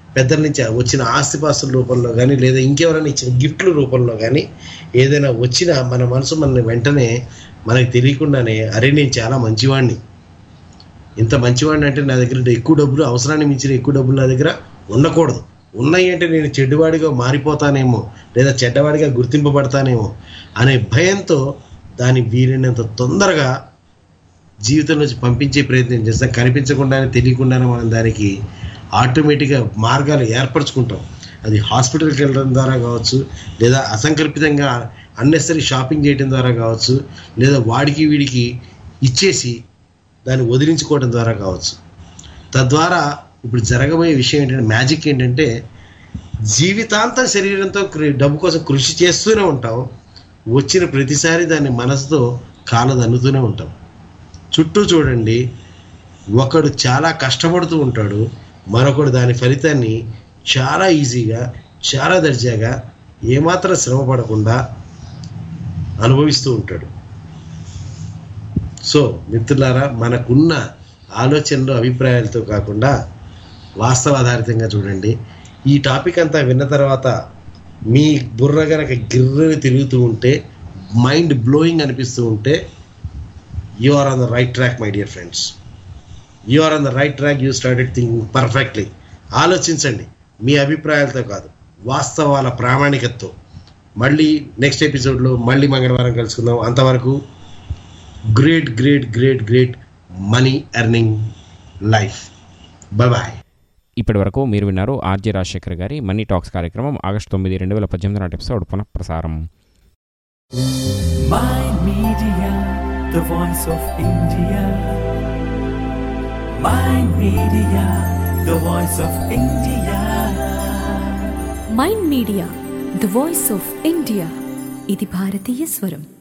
పెద్దల నుంచి వచ్చిన ఆస్తిపాస్తుల రూపంలో కానీ లేదా ఇంకెవరైనా ఇచ్చిన గిఫ్ట్ల రూపంలో కానీ ఏదైనా వచ్చినా మన మనసు మన వెంటనే మనకు తెలియకుండానే అరే నేను చాలా మంచివాడిని ఇంత మంచివాడిని అంటే నా దగ్గర ఎక్కువ డబ్బులు అవసరాన్ని మించిన ఎక్కువ డబ్బులు నా దగ్గర ఉండకూడదు ఉన్నాయి అంటే నేను చెడ్డవాడిగా మారిపోతానేమో లేదా చెడ్డవాడిగా గుర్తింపబడతానేమో అనే భయంతో దాన్ని వీలైనంత తొందరగా జీవితం నుంచి పంపించే ప్రయత్నం చేస్తాం కనిపించకుండానే తెలియకుండానే మనం దానికి ఆటోమేటిక్గా మార్గాలు ఏర్పరచుకుంటాం అది హాస్పిటల్కి వెళ్ళడం ద్వారా కావచ్చు లేదా అసంకల్పితంగా అన్నెసరీ షాపింగ్ చేయడం ద్వారా కావచ్చు లేదా వాడికి వీడికి ఇచ్చేసి దాన్ని వదిలించుకోవడం ద్వారా కావచ్చు తద్వారా ఇప్పుడు జరగబోయే విషయం ఏంటంటే మ్యాజిక్ ఏంటంటే జీవితాంతం శరీరంతో కృ- డబ్బు కోసం కృషి చేస్తూనే ఉంటాం వచ్చిన ప్రతిసారి దాన్ని మనసుతో కాలదన్నుతూనే ఉంటాం చుట్టూ చూడండి ఒకడు చాలా కష్టపడుతూ ఉంటాడు మరొకడు దాని ఫలితాన్ని చాలా ఈజీగా చాలా దర్జాగా ఏమాత్రం శ్రమ పడకుండా అనుభవిస్తూ ఉంటాడు సో మిత్రులారా మనకున్న ఆలోచనలు అభిప్రాయాలతో కాకుండా వాస్తవాధారితంగా చూడండి ఈ టాపిక్ అంతా విన్న తర్వాత మీ బుర్ర గనక గిర్రని తిరుగుతూ ఉంటే మైండ్ బ్లోయింగ్ అనిపిస్తూ ఉంటే you are on the right track my dear friends you are on the right track you started thinking perfectly ఆలోచించండి మీ అభిప్రాయాలతో కాదు వాస్తవాల ప్రామాణికతతో మళ్ళీ నెక్స్ట్ ఎపిసోడ్లో మళ్ళీ మంగళవారం కలుసుకుందాం అంతవరకు great great great great money earning life bye ఇప్పటి వరకు మీరు విన్నారు ఆర్జే రాజశేఖర్ గారి మనీ టాక్స్ కార్యక్రమం ఆగస్టు తొమ్మిది రెండు వేల పద్దెనిమిది నాటి ఎపిసోడ్ పునఃప్రసారం Mind Media, the voice of India. Mind Media, the voice of India. Mind media the voice of India ఇది భారతీయ స్వరం